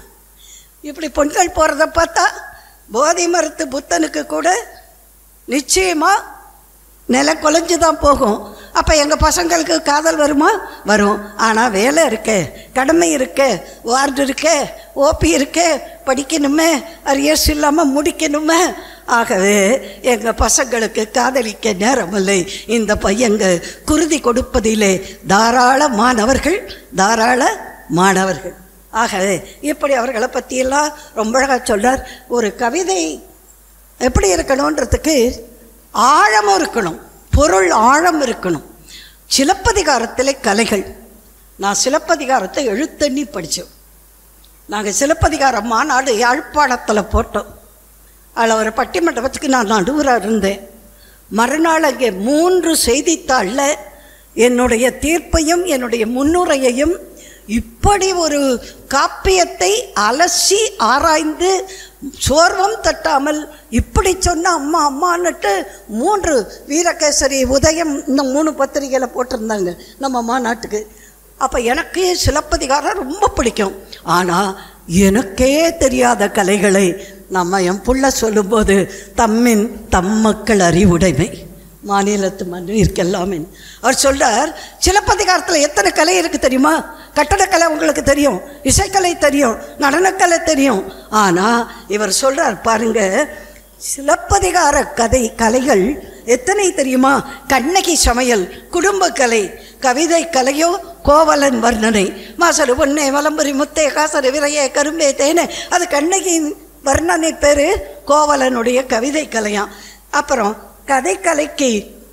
இப்படி பொண்கள் போகிறத பார்த்தா போதி மரத்து புத்தனுக்கு கூட நிச்சயமாக நில குலைஞ்சு தான் போகும் அப்போ எங்கள் பசங்களுக்கு காதல் வருமா வரும் ஆனால் வேலை இருக்கே கடமை இருக்கே வார்டு இருக்கே ஓபி இருக்கே படிக்கணுமே அரியர்ஸ் இல்லாமல் முடிக்கணுமே ஆகவே எங்கள் பசங்களுக்கு காதலிக்க நேரமில்லை இந்த பையங்க குருதி கொடுப்பதிலே தாராள மாணவர்கள் தாராள மாணவர்கள் ஆகவே இப்படி அவர்களை பற்றியெல்லாம் ரொம்ப அழகாக சொல்றார் ஒரு கவிதை எப்படி இருக்கணுன்றதுக்கு ஆழமும் இருக்கணும் பொருள் ஆழம் இருக்கணும் சிலப்பதிகாரத்தில் கலைகள் நான் சிலப்பதிகாரத்தை எழுத்தண்ணி படித்தோம் நாங்கள் சிலப்பதிகார மாநாடு யாழ்ப்பாணத்தில் போட்டோம் அதில் ஒரு பட்டிமண்டபத்துக்கு நான் நடுவராக இருந்தேன் மறுநாள் அங்கே மூன்று செய்தித்தாளில் என்னுடைய தீர்ப்பையும் என்னுடைய முன்னுரையையும் இப்படி ஒரு காப்பியத்தை அலசி ஆராய்ந்து சோர்வம் தட்டாமல் இப்படி சொன்ன அம்மா அம்மான்னுட்டு மூன்று வீரகேசரி உதயம் இந்த மூணு பத்திரிகையில் போட்டிருந்தாங்க நம்ம மாநாட்டுக்கு அப்போ எனக்கு சிலப்பதிகாரம் ரொம்ப பிடிக்கும் ஆனால் எனக்கே தெரியாத கலைகளை நம்ம என் புள்ள சொல்லும்போது தம்மின் தம் மக்கள் அறிவுடைமை மாநிலத்து மன்னிருக்கெல்லாமே அவர் சொல்றார் சிலப்பதிகாரத்தில் எத்தனை கலை இருக்கு தெரியுமா கட்டடக்கலை உங்களுக்கு தெரியும் இசைக்கலை தெரியும் நடனக்கலை தெரியும் ஆனால் இவர் சொல்றார் பாருங்க சிலப்பதிகார கதை கலைகள் எத்தனை தெரியுமா கண்ணகி சமையல் குடும்பக்கலை கவிதை கலையோ கோவலன் வர்ணனை மாசரு பொன்னே வலம்புரி முத்தே காசரு விரையே கரும்பே தேனே அது கண்ணகி வர்ணனை பேர் கோவலனுடைய கவிதை கலையாம் அப்புறம் கதைக்கலைக்கு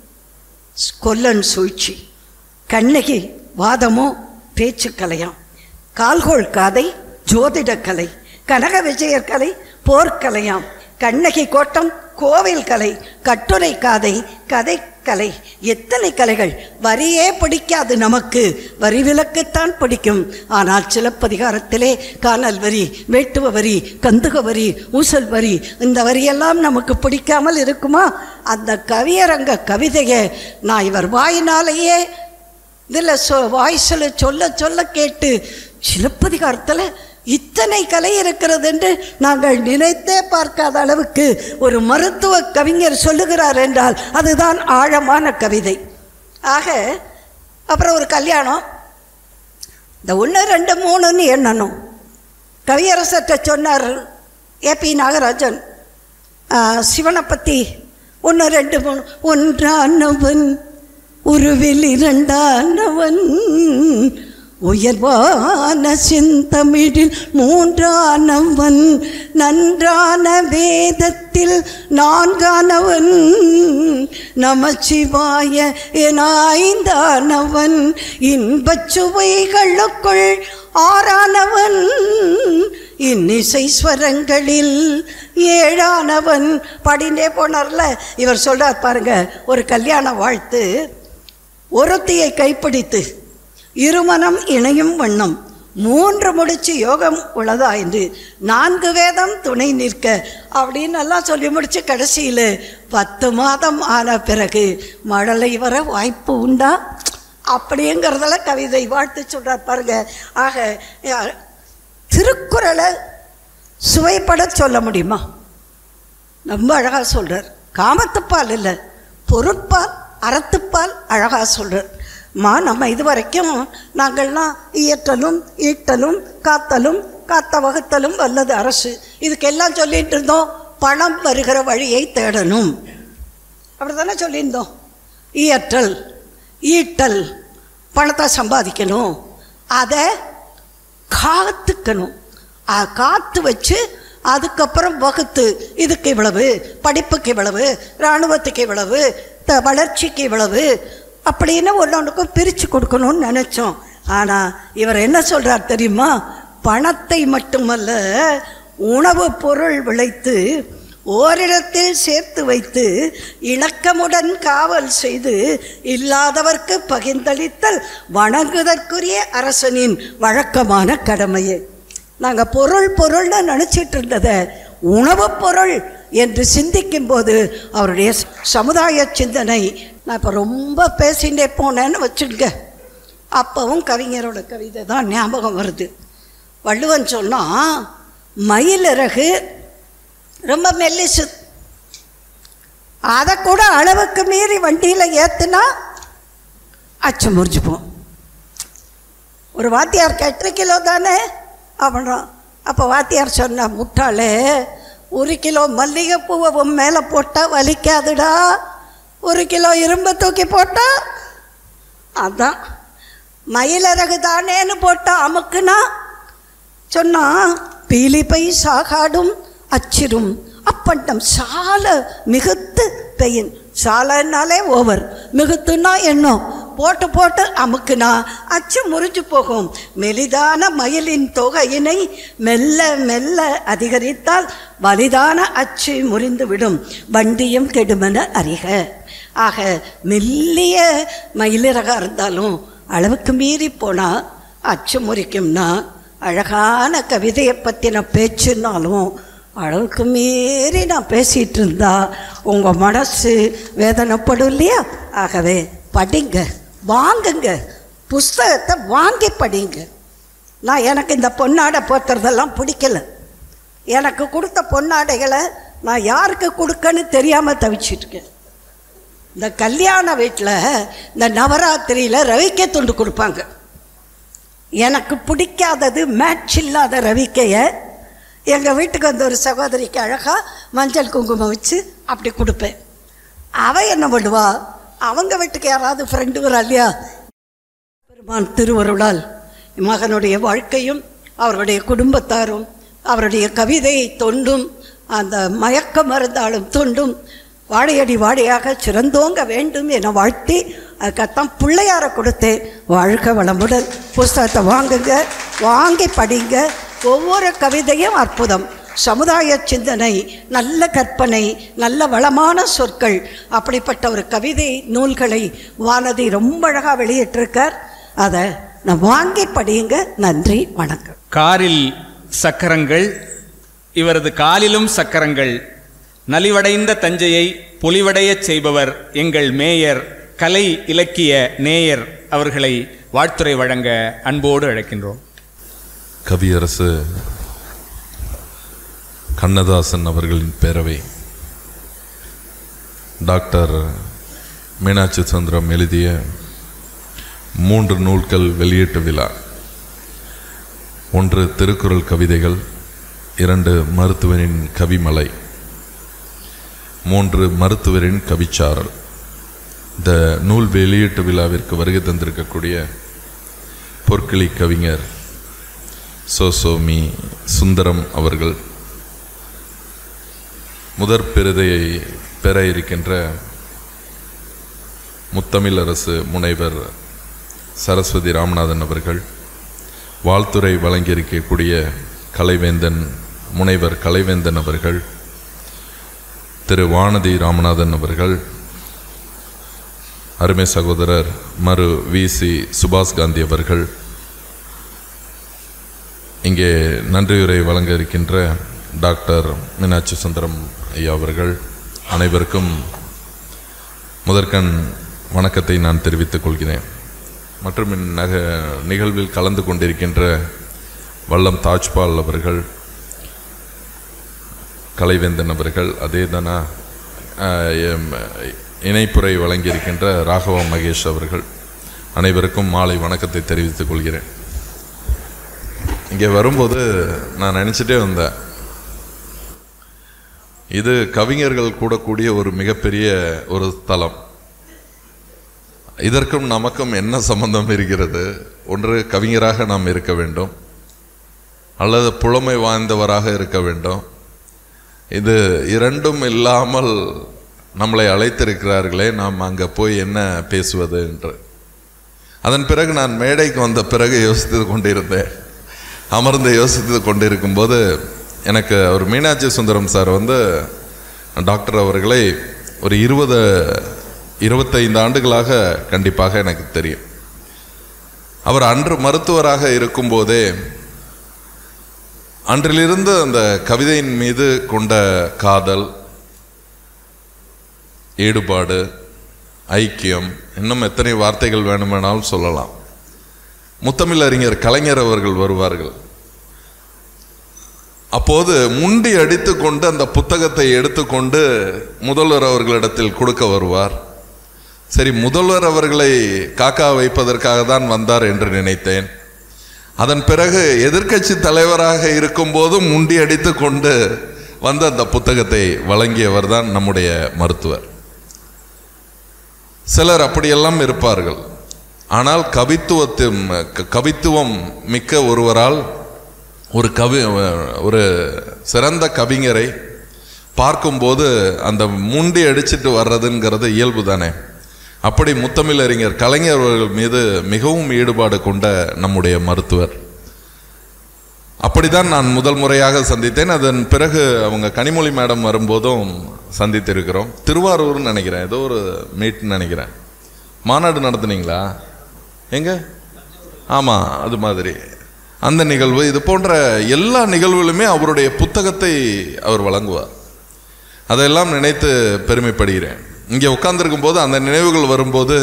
கொல்லன் சூழ்ச்சி கண்ணகி வாதமோ பேச்சுக்கலையாம் கால்கோள் கதை ஜோதிடக்கலை கனக விஜயர் கலை போர்க்கலையாம் கண்ணகி கோட்டம் கோவில் கலை கட்டுரை காதை கதை கலை எத்தனை கலைகள் வரியே பிடிக்காது நமக்கு வரி விலக்குத்தான் பிடிக்கும் ஆனால் சிலப்பதிகாரத்திலே காணல் வரி வேட்டுவ வரி கந்துக வரி ஊசல் வரி இந்த வரியெல்லாம் நமக்கு பிடிக்காமல் இருக்குமா அந்த கவியரங்க கவிதையை நான் இவர் வாயினாலேயே இதில் சொ வாய்ஸில் சொல்ல சொல்ல கேட்டு சிலப்பதிகாரத்தில் இத்தனை கலை இருக்கிறது என்று நாங்கள் நினைத்தே பார்க்காத அளவுக்கு ஒரு மருத்துவ கவிஞர் சொல்லுகிறார் என்றால் அதுதான் ஆழமான கவிதை ஆக அப்புறம் ஒரு கல்யாணம் இந்த ஒன்று ரெண்டு மூணுன்னு எண்ணணும் கவியரசர்கிட்ட சொன்னார் ஏபி நாகராஜன் ஆ, சிவனை பற்றி ஒன்று ரெண்டு மூணு ஒன்றானவன் உருவில் இரண்டானவன் உயர்வான சிந்தமிழில் மூன்றானவன் நன்றான வேதத்தில் நான்கானவன் நமச்சிவாய என ஐந்தானவன் இன்பச் சுவைகளுக்குள் ஆறானவன் இன்னிசை ஸ்வரங்களில் ஏழானவன் படிண்டே போனார்ல இவர் சொல்றார் பாருங்க ஒரு கல்யாண வாழ்த்து ஒருத்தியை கைப்பிடித்து இருமனம் இணையும் வண்ணம் மூன்று முடிச்சு யோகம் உள்ளதா என்று நான்கு வேதம் துணை நிற்க அப்படின்னு எல்லாம் சொல்லி முடிச்சு கடைசியில் பத்து மாதம் ஆன பிறகு மழலை வர வாய்ப்பு உண்டா அப்படிங்கிறதுல கவிதை வாழ்த்து சொல்றார் பாருங்க ஆக அஹ், திருக்குறளை சுவைப்பட சொல்ல முடியுமா ரொம்ப அழகாக சொல்கிறார் காமத்துப்பால் இல்லை பொருட்பால் அறத்துப்பால் அழகாக சொல்கிறார் மா நம்ம இது வரைக்கும் நாங்கள்லாம் இயற்றலும் ஈட்டலும் காத்தலும் காத்த வகுத்தலும் வல்லது அரசு இதுக்கெல்லாம் சொல்லிட்டு இருந்தோம் பணம் வருகிற வழியை தேடணும் அப்படி தானே சொல்லியிருந்தோம் இயற்றல் ஈட்டல் பணத்தை சம்பாதிக்கணும் அதை காத்துக்கணும் ஆ, காத்து வச்சு அதுக்கப்புறம் வகுத்து இதுக்கு இவ்வளவு படிப்புக்கு இவ்வளவு இராணுவத்துக்கு இவ்வளவு த வளர்ச்சிக்கு இவ்வளவு அப்படின்னு ஒன்றொன்றுக்கும் பிரித்து கொடுக்கணும்னு நினச்சோம் ஆனால் இவர் என்ன சொல்கிறார் தெரியுமா பணத்தை மட்டுமல்ல உணவுப் பொருள் விளைத்து ஓரிடத்தில் சேர்த்து வைத்து இணக்கமுடன் காவல் செய்து இல்லாதவர்க்கு பகிர்ந்தளித்தல் வணங்குதற்குரிய அரசனின் வழக்கமான கடமையே நாங்கள் பொருள் பொருள்னு நினச்சிட்டு இருந்ததை உணவுப் பொருள் என்று சிந்திக்கும் போது அவருடைய சமுதாய சிந்தனை நான் இப்போ ரொம்ப பேசிகிட்டே போனேன்னு வச்சுங்க அப்பவும் கவிஞரோட கவிதை தான் ஞாபகம் வருது வள்ளுவன் சொன்னான் மயிலிறகு ரொம்ப மெல்லிசு அதை கூட அளவுக்கு மீறி வண்டியில் ஏற்றுனா அச்சம் முறிஞ்சுப்போம் ஒரு வாத்தியார் எட்டரை கிலோ தானே அப்படின்றான் அப்போ வாத்தியார் சொன்ன முட்டாளே ஒரு கிலோ மல்லிகைப்பூவை உன் மேலே போட்டால் வலிக்காதுடா ஒரு கிலோ இரும்பை தூக்கி போட்டால் அதான் மயிலரகு தானேன்னு போட்டா அமுக்குனா சொன்னா பீலிப்பை சாகாடும் அச்சிரும் அப்பண்டம் சால மிகுத்து பெயின் சாலன்னாலே ஓவர் மிகுத்துனா எண்ணம் போட்டு போட்டு அமுக்குனா அச்சு முறிஞ்சு போகும் மெலிதான மயிலின் தொகையினை மெல்ல மெல்ல அதிகரித்தால் வலிதான அச்சு முறிந்து விடும் வண்டியும் கெடுமென அறிக ஆக மெல்லிய மயிலிறகா இருந்தாலும் அளவுக்கு மீறி போனால் அச்சு முறிக்கும்னா அழகான கவிதையை பற்றின பேச்சுன்னாலும் அளவுக்கு மீறி நான் பேசிகிட்டு இருந்தா உங்கள் மனசு வேதனைப்படும் இல்லையா ஆகவே படிங்க வாங்குங்க புஸ்தகத்தை வாங்கி படிங்க நான் எனக்கு இந்த பொன்னாடை போத்துறதெல்லாம் பிடிக்கல எனக்கு கொடுத்த பொன்னாடைகளை நான் யாருக்கு கொடுக்கன்னு தெரியாமல் தவிச்சிட்ருக்கேன் இந்த கல்யாண வீட்டில் இந்த நவராத்திரியில் ரவிக்கை துண்டு கொடுப்பாங்க எனக்கு பிடிக்காதது மேட்ச் இல்லாத ரவிக்கையை எங்கள் வீட்டுக்கு வந்த ஒரு சகோதரிக்கு அழகாக மஞ்சள் குங்குமம் வச்சு அப்படி கொடுப்பேன் அவ என்ன பண்ணுவா அவங்க வீட்டுக்கு யாராவது ஃப்ரெண்டு வரா இல்லையா பெருமான் திருவருளால் மகனுடைய வாழ்க்கையும் அவருடைய குடும்பத்தாரும் அவருடைய கவிதை தொண்டும் அந்த மயக்க மருந்தாளும் தொண்டும் வாழையடி வாழையாக சிறந்தோங்க வேண்டும் என வாழ்த்தி அதுக்கத்தான் பிள்ளையார கொடுத்தேன் வாழ்க வளமுடன் புஸ்தகத்தை வாங்குங்க வாங்கி படிங்க ஒவ்வொரு கவிதையும் அற்புதம் சமுதாய சிந்தனை நல்ல கற்பனை நல்ல வளமான சொற்கள் அப்படிப்பட்ட ஒரு கவிதை நூல்களை வானதி ரொம்ப அழகாக வெளியிட்டிருக்கார் அதை நான் வாங்கி படியுங்க நன்றி வணக்கம் காரில் சக்கரங்கள் இவரது காலிலும் சக்கரங்கள் நலிவடைந்த தஞ்சையை பொலிவடையச் செய்பவர் எங்கள் மேயர் கலை இலக்கிய நேயர் அவர்களை வாழ்த்துரை வழங்க அன்போடு அழைக்கின்றோம் கவியரசு கண்ணதாசன் அவர்களின் பேரவை டாக்டர் மீனாட்சி சுந்தரம் எழுதிய மூன்று நூல்கள் வெளியீட்டு விழா ஒன்று திருக்குறள் கவிதைகள் இரண்டு மருத்துவரின் கவிமலை மூன்று மருத்துவரின் கவிச்சாரல் இந்த நூல் வெளியீட்டு விழாவிற்கு வருகை தந்திருக்கக்கூடிய பொற்கிளி கவிஞர் சோசோமி சுந்தரம் அவர்கள் முதற் பெருதையை பெற இருக்கின்ற முத்தமிழரசு முனைவர் சரஸ்வதி ராமநாதன் அவர்கள் வாழ்த்துறை வழங்கியிருக்கக்கூடிய கலைவேந்தன் முனைவர் கலைவேந்தன் அவர்கள் திரு வானதி ராமநாதன் அவர்கள் அருமை சகோதரர் மறு வி சி சுபாஷ் காந்தி அவர்கள் இங்கே நன்றியுரை வழங்க இருக்கின்ற டாக்டர் மீனாட்சி சுந்தரம் ஐயா அவர்கள் அனைவருக்கும் முதற்கண் வணக்கத்தை நான் தெரிவித்துக் கொள்கிறேன் மற்றும் இந்நக நிகழ்வில் கலந்து கொண்டிருக்கின்ற வல்லம் தாஜ்பால் அவர்கள் கலைவேந்தன் அவர்கள் அதே தானா ஆஹ், எம், இணைப்புரை வழங்கியிருக்கின்ற ராகவ மகேஷ் அவர்கள் அனைவருக்கும் மாலை வணக்கத்தை தெரிவித்துக் கொள்கிறேன் இங்கே வரும்போது நான் நினச்சிட்டே வந்தேன் இது கவிஞர்கள் கூடக்கூடிய ஒரு மிகப்பெரிய ஒரு தலம் இதற்கும் நமக்கும் என்ன சம்பந்தம் இருக்கிறது ஒன்று கவிஞராக நாம் இருக்க வேண்டும் அல்லது புலமை வாய்ந்தவராக இருக்க வேண்டும் இது இரண்டும் இல்லாமல் நம்மளை அழைத்திருக்கிறார்களே நாம் அங்கே போய் என்ன பேசுவது என்று அதன் பிறகு நான் மேடைக்கு வந்த பிறகு யோசித்து கொண்டிருந்தேன் அமர்ந்து யோசித்து கொண்டிருக்கும்போது எனக்கு ஒரு மீனாட்சி சுந்தரம் சார் வந்து டாக்டர் அவர்களை ஒரு இருபது இருபத்தைந்து ஆண்டுகளாக கண்டிப்பாக எனக்கு தெரியும் அவர் அன்று மருத்துவராக இருக்கும்போதே அன்றிலிருந்து அந்த கவிதையின் மீது கொண்ட காதல் ஈடுபாடு ஐக்கியம் இன்னும் எத்தனை வார்த்தைகள் வேணுமானாலும் சொல்லலாம் முத்தமிழ் அறிஞர் கலைஞர் அவர்கள் வருவார்கள் அப்போது முண்டி அடித்துக்கொண்டு அந்த புத்தகத்தை எடுத்துக்கொண்டு முதல்வர் அவர்களிடத்தில் கொடுக்க வருவார் சரி முதல்வர் அவர்களை காக்கா வைப்பதற்காக தான் வந்தார் என்று நினைத்தேன் அதன் பிறகு எதிர்க்கட்சி தலைவராக இருக்கும்போது முண்டி அடித்து கொண்டு வந்து அந்த புத்தகத்தை வழங்கியவர் தான் நம்முடைய மருத்துவர் சிலர் அப்படியெல்லாம் இருப்பார்கள் ஆனால் கவித்துவத்தின் க- கவித்துவம் மிக்க ஒருவரால் ஒரு கவி ஒரு சிறந்த கவிஞரை பார்க்கும்போது அந்த முண்டி அடிச்சிட்டு வர்றதுங்கிறது இயல்பு தானே அப்படி முத்தமிழறிஞர் கலைஞர் அவர்கள் மீது மிகவும் ஈடுபாடு கொண்ட நம்முடைய மருத்துவர் அப்படிதான் நான் முதல் முறையாக சந்தித்தேன் அதன் பிறகு அவங்க கனிமொழி மேடம் வரும்போதும் சந்தித்திருக்கிறோம் திருவாரூர்னு நினைக்கிறேன் ஏதோ ஒரு மீட்னு நினைக்கிறேன் மாநாடு நடத்துனீங்களா எங்க ஆமாம் அது மாதிரி அந்த நிகழ்வு இது போன்ற எல்லா நிகழ்வுகளுமே அவருடைய புத்தகத்தை அவர் வழங்குவார் அதையெல்லாம் நினைத்து பெருமைப்படுகிறேன் இங்கே உட்கார்ந்திருக்கும் போது அந்த நினைவுகள் வரும்போது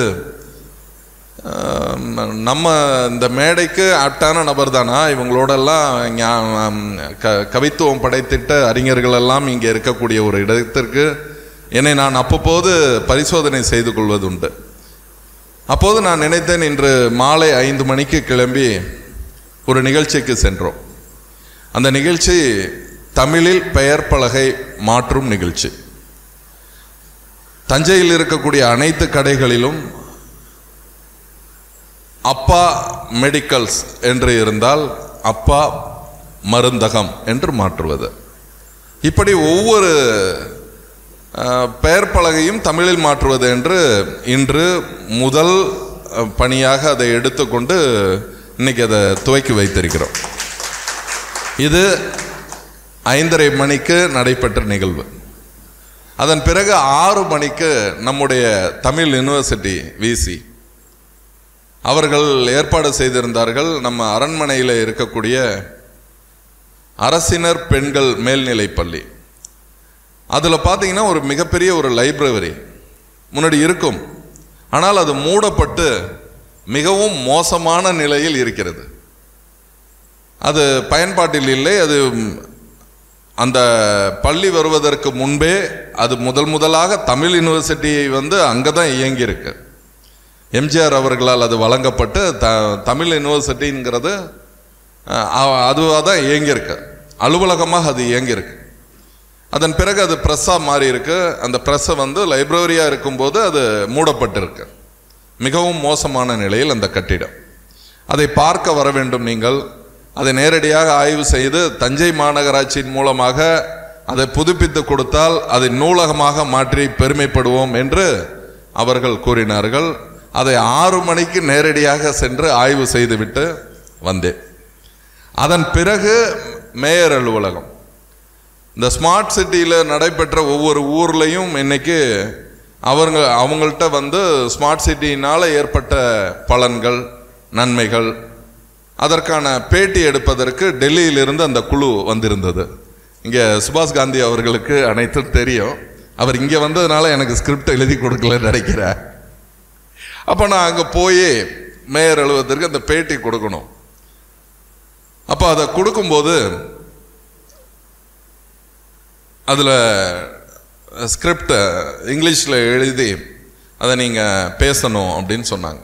ஆஹ், நம்ம இந்த மேடைக்கு ஆப்டான நபர் தானா இவங்களோடெல்லாம் ஞா- க- கவித்துவம் படைத்திட்ட அறிஞர்கள் எல்லாம் இங்கே இருக்கக்கூடிய ஒரு இடத்திற்கு என்னை நான் அப்பப்போது பரிசோதனை செய்து கொள்வதுண்டு அப்போது நான் நினைத்தேன் இன்று மாலை ஐந்து மணிக்கு கிளம்பி ஒரு நிகழ்ச்சிக்கு சென்றோம் அந்த நிகழ்ச்சி தமிழில் பெயர் பலகை மாற்றும் நிகழ்ச்சி தஞ்சையில் இருக்கக்கூடிய அனைத்து கடைகளிலும் அப்பா மெடிக்கல்ஸ் என்று இருந்தால் அப்பா மருந்தகம் என்று மாற்றுவது இப்படி ஒவ்வொரு அஹ், பெயர் பலகையும் தமிழில் மாற்றுவது என்று இன்று முதல் அஹ், பணியாக அதை எடுத்துக்கொண்டு இன்னைக்கு அதை துவக்கி வைத்திருக்கிறோம் இது ஐந்தரை மணிக்கு நடைபெற்ற நிகழ்வு அதன் பிறகு ஆறு மணிக்கு நம்முடைய தமிழ் யூனிவர்சிட்டி விசி அவர்கள் ஏற்பாடு செய்திருந்தார்கள் நம்ம அரண்மனையில் இருக்கக்கூடிய அரசினர் பெண்கள் மேல்நிலைப் பள்ளி அதில் பார்த்தீங்கன்னா ஒரு மிகப்பெரிய ஒரு லைப்ரரி முன்னாடி இருக்கும் ஆனால் அது மூடப்பட்டு மிகவும் மோசமான நிலையில் இருக்கிறது அது பயன்பாட்டில் இல்லை அது அந்த பள்ளி வருவதற்கு முன்பே அது முதல் முதலாக தமிழ் யூனிவர்சிட்டியை வந்து அங்கே தான் இயங்கியிருக்கு எம்ஜிஆர் அவர்களால் அது வழங்கப்பட்டு த தமிழ் யூனிவர்சிட்டிங்கிறது அஹ், அதுவாக தான் இயங்கியிருக்கு அலுவலகமாக அது இயங்கியிருக்கு அதன் பிறகு அது ப்ரெஸ்ஸாக மாறி இருக்கு அந்த ப்ரெஸ்ஸை வந்து லைப்ரரியாக இருக்கும்போது அது மூடப்பட்டிருக்கு மிகவும் மோசமான நிலையில் அந்த கட்டிடம் அதை பார்க்க வர வேண்டும் நீங்கள் அதை நேரடியாக ஆய்வு செய்து தஞ்சை மாநகராட்சியின் மூலமாக அதை புதுப்பித்து கொடுத்தால் அதை நூலகமாக மாற்றி பெருமைப்படுவோம் என்று அவர்கள் கூறினார்கள் அதை ஆறு மணிக்கு நேரடியாக சென்று ஆய்வு செய்துவிட்டு வந்தேன் அதன் பிறகு மேயர் அலுவலகம் இந்த ஸ்மார்ட் சிட்டியில் நடைபெற்ற ஒவ்வொரு ஊர்லேயும் இன்னைக்கு அவங்க அவங்கள்ட்ட வந்து ஸ்மார்ட் சிட்டியினால் ஏற்பட்ட பலன்கள் நன்மைகள் அதற்கான பேட்டி எடுப்பதற்கு டெல்லியிலிருந்து அந்த குழு வந்திருந்தது இங்கே சுபாஷ் காந்தி அவர்களுக்கு அனைத்தும் தெரியும் அவர் இங்கே வந்ததுனால எனக்கு ஸ்கிரிப்ட் எழுதி கொடுக்கலன்னு நினைக்கிறேன் அப்போ நான் அங்கே போய் மேயர் அலுவலகத்திற்கு அந்த பேட்டி கொடுக்கணும் அப்போ அதை கொடுக்கும்போது அதில் ஸ்கிரிப்ட் இங்கிலீஷில் எழுதி அதை நீங்கள் பேசணும் அப்படின்னு சொன்னாங்க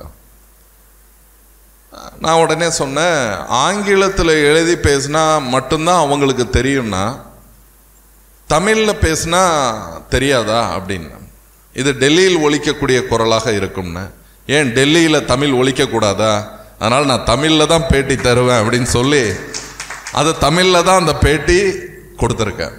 நான் உடனே சொன்னேன் ஆங்கிலத்தில் எழுதி பேசினா மட்டும்தான் அவங்களுக்கு தெரியும்னா தமிழில் பேசினா தெரியாதா அப்படின்னு இது டெல்லியில் ஒலிக்கக்கூடிய குரலாக இருக்கும்னு ஏன் டெல்லியில் தமிழ் ஒலிக்கக்கூடாதா அதனால் நான் தமிழில் தான் பேட்டி தருவேன் அப்படின்னு சொல்லி அது தமிழில் தான் அந்த பேட்டி கொடுத்துருக்கேன்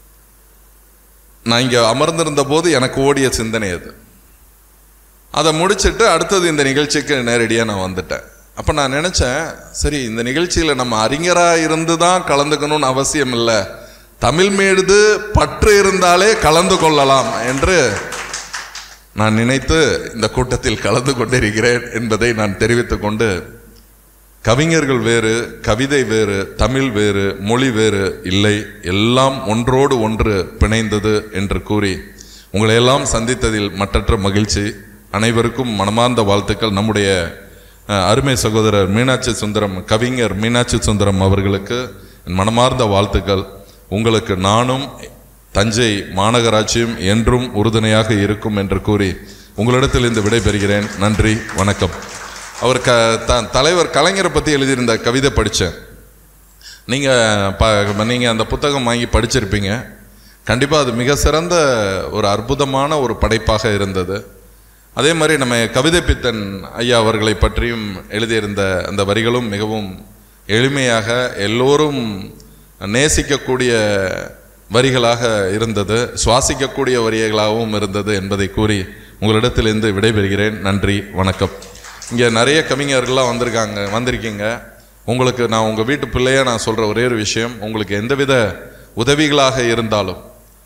நான் இங்கே அமர்ந்திருந்த போது எனக்கு ஓடிய சிந்தனை அது அதை முடிச்சிட்டு அடுத்தது இந்த நிகழ்ச்சிக்கு நேரடியாக நான் வந்துட்டேன் அப்போ நான் நினச்சேன் சரி இந்த நிகழ்ச்சியில் நம்ம அறிஞராக இருந்து தான் கலந்துக்கணும்னு அவசியம் இல்லை தமிழ் மீது பற்று இருந்தாலே கலந்து கொள்ளலாம் என்று நான் நினைத்து இந்த கூட்டத்தில் கலந்து கொண்டிருக்கிறேன் என்பதை நான் தெரிவித்துக் கொண்டு கவிஞர்கள் வேறு கவிதை வேறு தமிழ் வேறு மொழி வேறு இல்லை எல்லாம் ஒன்றோடு ஒன்று பிணைந்தது என்று கூறி உங்களை எல்லாம் சந்தித்ததில் மற்றற்ற மகிழ்ச்சி அனைவருக்கும் மனமார்ந்த வாழ்த்துக்கள் நம்முடைய அஹ், அருமை சகோதரர் மீனாட்சி சுந்தரம் கவிஞர் மீனாட்சி சுந்தரம் அவர்களுக்கு என் மனமார்ந்த வாழ்த்துக்கள் உங்களுக்கு நானும் தஞ்சை மாநகராட்சியும் என்றும் உறுதுணையாக இருக்கும் என்று கூறி உங்களிடத்தில் இந்த விடைபெறுகிறேன் நன்றி வணக்கம் அவர் க த தலைவர் கலைஞரை பற்றி எழுதியிருந்த கவிதை படித்தேன் நீங்கள் ப நீங்கள் அந்த புத்தகம் வாங்கி படிச்சிருப்பீங்க கண்டிப்பாக அது மிக சிறந்த ஒரு அற்புதமான ஒரு படைப்பாக இருந்தது அதே மாதிரி நம்ம கவிதை பித்தன் ஐயா அவர்களை பற்றியும் எழுதியிருந்த அந்த வரிகளும் மிகவும் எளிமையாக எல்லோரும் நேசிக்கக்கூடிய வரிகளாக இருந்தது சுவாசிக்கக்கூடிய வரிகளாகவும் இருந்தது என்பதை கூறி உங்களிடத்திலிருந்து விடைபெறுகிறேன் நன்றி வணக்கம் இங்கே நிறைய கவிஞர்கள்லாம் வந்திருக்காங்க வந்திருக்கீங்க உங்களுக்கு நான் உங்கள் வீட்டு பிள்ளையா நான் சொல்கிற ஒரே ஒரு விஷயம் உங்களுக்கு எந்தவித உதவிகளாக இருந்தாலும்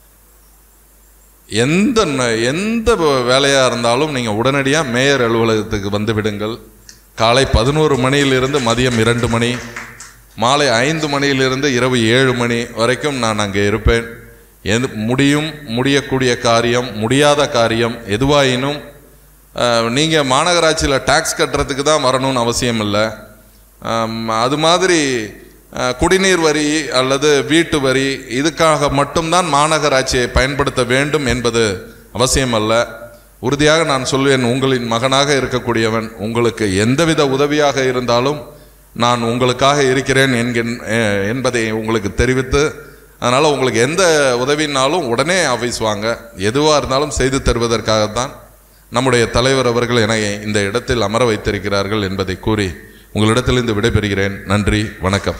எந்த ந- எந்த வேலையாக இருந்தாலும் நீங்கள் உடனடியாக மேயர் அலுவலகத்துக்கு வந்து விடுங்கள் காலை பதினோரு மணியிலிருந்து மதியம் இரண்டு மணி மாலை ஐந்து மணியிலிருந்து இரவு ஏழு மணி வரைக்கும் நான் அங்கே இருப்பேன் எது முடியும் முடியக்கூடிய காரியம் முடியாத காரியம் எதுவாயினும் நீங்கள் மாநகராட்சியில் டேக்ஸ் கட்டுறதுக்கு தான் வரணும்னு அவசியம் இல்லை ஆம், அது மாதிரி அஹ், குடிநீர் வரி அல்லது வீட்டு வரி இதுக்காக மட்டும்தான் மாநகராட்சியை பயன்படுத்த வேண்டும் என்பது அவசியம் அல்ல உறுதியாக நான் சொல்வேன் உங்களின் மகனாக இருக்கக்கூடியவன் உங்களுக்கு எந்தவித உதவியாக இருந்தாலும் நான் உங்களுக்காக இருக்கிறேன் என்கின் அஹ், என்பதை உங்களுக்கு தெரிவித்து அதனால் உங்களுக்கு எந்த உதவினாலும் உடனே ஆஃபீஸ் வாங்க எதுவாக இருந்தாலும் செய்து தருவதற்காகத்தான் நம்முடைய தலைவர் அவர்கள் என்னை இந்த இடத்தில் அமர வைத்திருக்கிறார்கள் என்பதை கூறி உங்களிடத்திலிருந்து விடைபெறுகிறேன் நன்றி வணக்கம்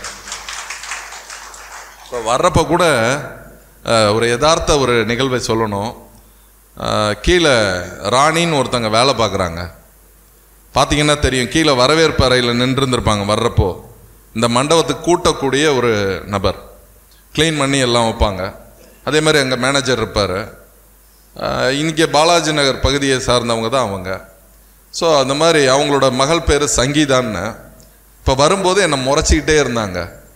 இப்போ வர்றப்ப கூட அஹ், ஒரு யதார்த்த ஒரு நிகழ்வை சொல்லணும் அஹ், கீழே ராணின்னு ஒருத்தங்க வேலை பார்க்குறாங்க பார்த்தீங்கன்னா தெரியும் கீழே வரவேற்பு அறையில் நின்றுருந்துருப்பாங்க வர்றப்போ இந்த மண்டபத்துக்கு கூட்டக்கூடிய ஒரு நபர் க்ளீன் பண்ணி எல்லாம் வைப்பாங்க அதே மாதிரி எங்கள் மேனேஜர் இருப்பார் இங்கே பாலாஜி நகர் பகுதியை சார்ந்தவங்க தான் அவங்க ஸோ அந்த மாதிரி அவங்களோட மகள் பேர் சங்கீதான்னு இப்போ வரும்போது என்னை முறைச்சிக்கிட்டே இருந்தாங்க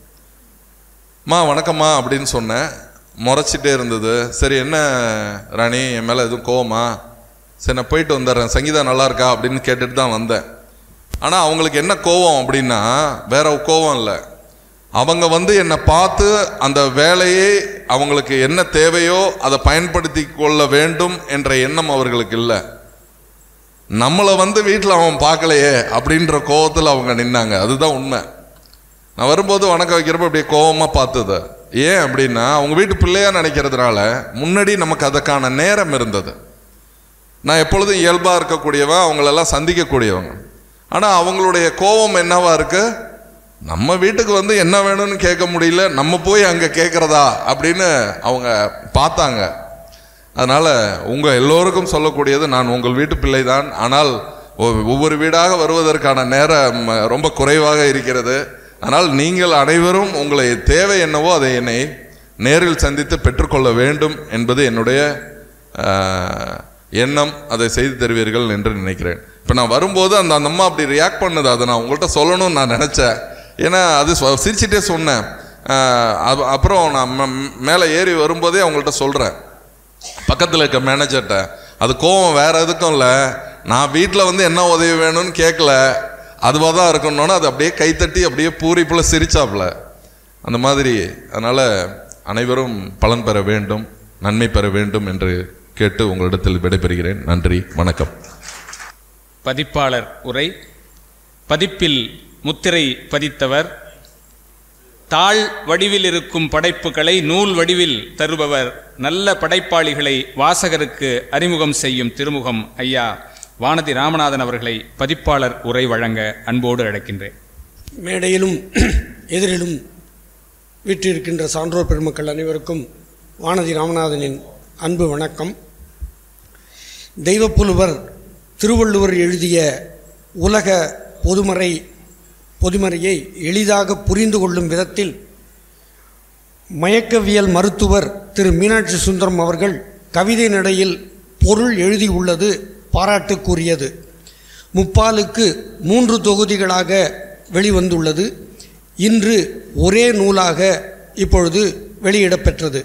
மா வணக்கம்மா அப்படின்னு சொன்னேன் முறைச்சிட்டே இருந்தது சரி என்ன ராணி என் மேலே எதுவும் கோவமா சரி நான் போயிட்டு வந்துடுறேன் சங்கீதா நல்லா இருக்கா அப்படின்னு கேட்டுட்டு தான் வந்தேன் ஆனால் அவங்களுக்கு என்ன கோவம் அப்படின்னா வேற கோவம் இல்லை அவங்க வந்து என்னை பார்த்து அந்த வேலையை அவங்களுக்கு என்ன தேவையோ அதை பயன்படுத்தி கொள்ள வேண்டும் என்ற எண்ணம் அவர்களுக்கு இல்லை நம்மளை வந்து வீட்டில் அவன் பார்க்கலையே அப்படின்ற கோவத்தில் அவங்க நின்னாங்க அதுதான் உண்மை நான் வரும்போது வணக்கம் வைக்கிறப்ப அப்படியே கோவமாக பார்த்தது ஏன் அப்படின்னா அவங்க வீட்டு பிள்ளையா நினைக்கிறதுனால முன்னாடி நமக்கு அதுக்கான நேரம் இருந்தது நான் எப்பொழுதும் இயல்பாக இருக்கக்கூடியவன் அவங்களெல்லாம் சந்திக்கக்கூடியவங்க ஆனால் அவங்களுடைய கோபம் என்னவா இருக்கு நம்ம வீட்டுக்கு வந்து என்ன வேணும்னு கேட்க முடியல நம்ம போய் அங்கே கேட்குறதா அப்படின்னு அவங்க பார்த்தாங்க அதனால் உங்கள் எல்லோருக்கும் சொல்லக்கூடியது நான் உங்கள் வீட்டு பிள்ளைதான் ஆனால் ஒ- ஒவ்வொரு வீடாக வருவதற்கான நேரம் ம, ரொம்ப குறைவாக இருக்கிறது ஆனால் நீங்கள் அனைவரும் உங்களை தேவை என்னவோ அதை என்னை நேரில் சந்தித்து பெற்றுக்கொள்ள வேண்டும் என்பது என்னுடைய ஆஹ், எண்ணம் அதை செய்து தருவீர்கள் என்று நினைக்கிறேன் இப்போ நான் வரும்போது அந்த அந்த அம்மா அப்படி ரியாக்ட் பண்ணுது அதை நான் உங்கள்கிட்ட சொல்லணும்னு நான் நினச்சேன் ஏன்னா அது சொ- சிரிச்சிட்டே சொன்னேன் ஆஹ், அப்- அப்புறம் நான் ம- மேலே ஏறி வரும்போதே அவங்கள்ட்ட சொல்கிறேன் பக்கத்தில் இருக்க மேனேஜர்கிட்ட அது கோவம் வேற எதுக்கும் இல்லை நான் வீட்டில் வந்து என்ன உதவி வேணும்னு கேட்கல அதுவாக தான் இருக்கணும்னு அது அப்படியே கைத்தட்டி அப்படியே பூரிப்புல சிரிச்சாப்புல அந்த மாதிரி அதனால் அனைவரும் பலன் பெற வேண்டும் நன்மை பெற வேண்டும் என்று கேட்டு உங்களிடத்தில் விடைபெறுகிறேன் நன்றி வணக்கம் பதிப்பாளர் உரை பதிப்பில் முத்திரை பதித்தவர் தாள் வடிவில் இருக்கும் படைப்புகளை நூல் வடிவில் தருபவர் நல்ல படைப்பாளிகளை வாசகருக்கு அறிமுகம் செய்யும் திருமுகம் ஐயா வானதி ராமநாதன் அவர்களை பதிப்பாளர் உரை வழங்க அன்போடு அழைக்கின்றேன் மேடையிலும் எதிரிலும் வீற்றிருக்கின்ற சான்றோர் பெருமக்கள் அனைவருக்கும் வானதி ராமநாதனின் அன்பு வணக்கம் தெய்வப்புலுவர் திருவள்ளுவர் எழுதிய உலக பொதுமறை பொதுமறையை எளிதாக புரிந்து கொள்ளும் விதத்தில் மயக்கவியல் மருத்துவர் திரு மீனாட்சி சுந்தரம் அவர்கள் கவிதை நடையில் பொருள் எழுதியுள்ளது பாராட்டுக்குரியது முப்பாலுக்கு மூன்று தொகுதிகளாக வெளிவந்துள்ளது இன்று ஒரே நூலாக இப்பொழுது வெளியிடப்பெற்றது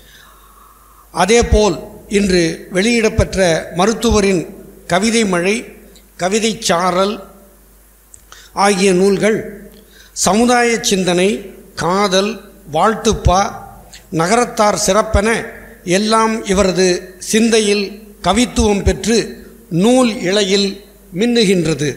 அதேபோல் இன்று வெளியிடப்பெற்ற மருத்துவரின் கவிதை மழை கவிதை சாரல் ஆகிய நூல்கள் சமுதாய சிந்தனை காதல் வாழ்த்துப்பா நகரத்தார் சிறப்பென எல்லாம் இவரது சிந்தையில் கவித்துவம் பெற்று நூல் இழையில் மின்னுகின்றது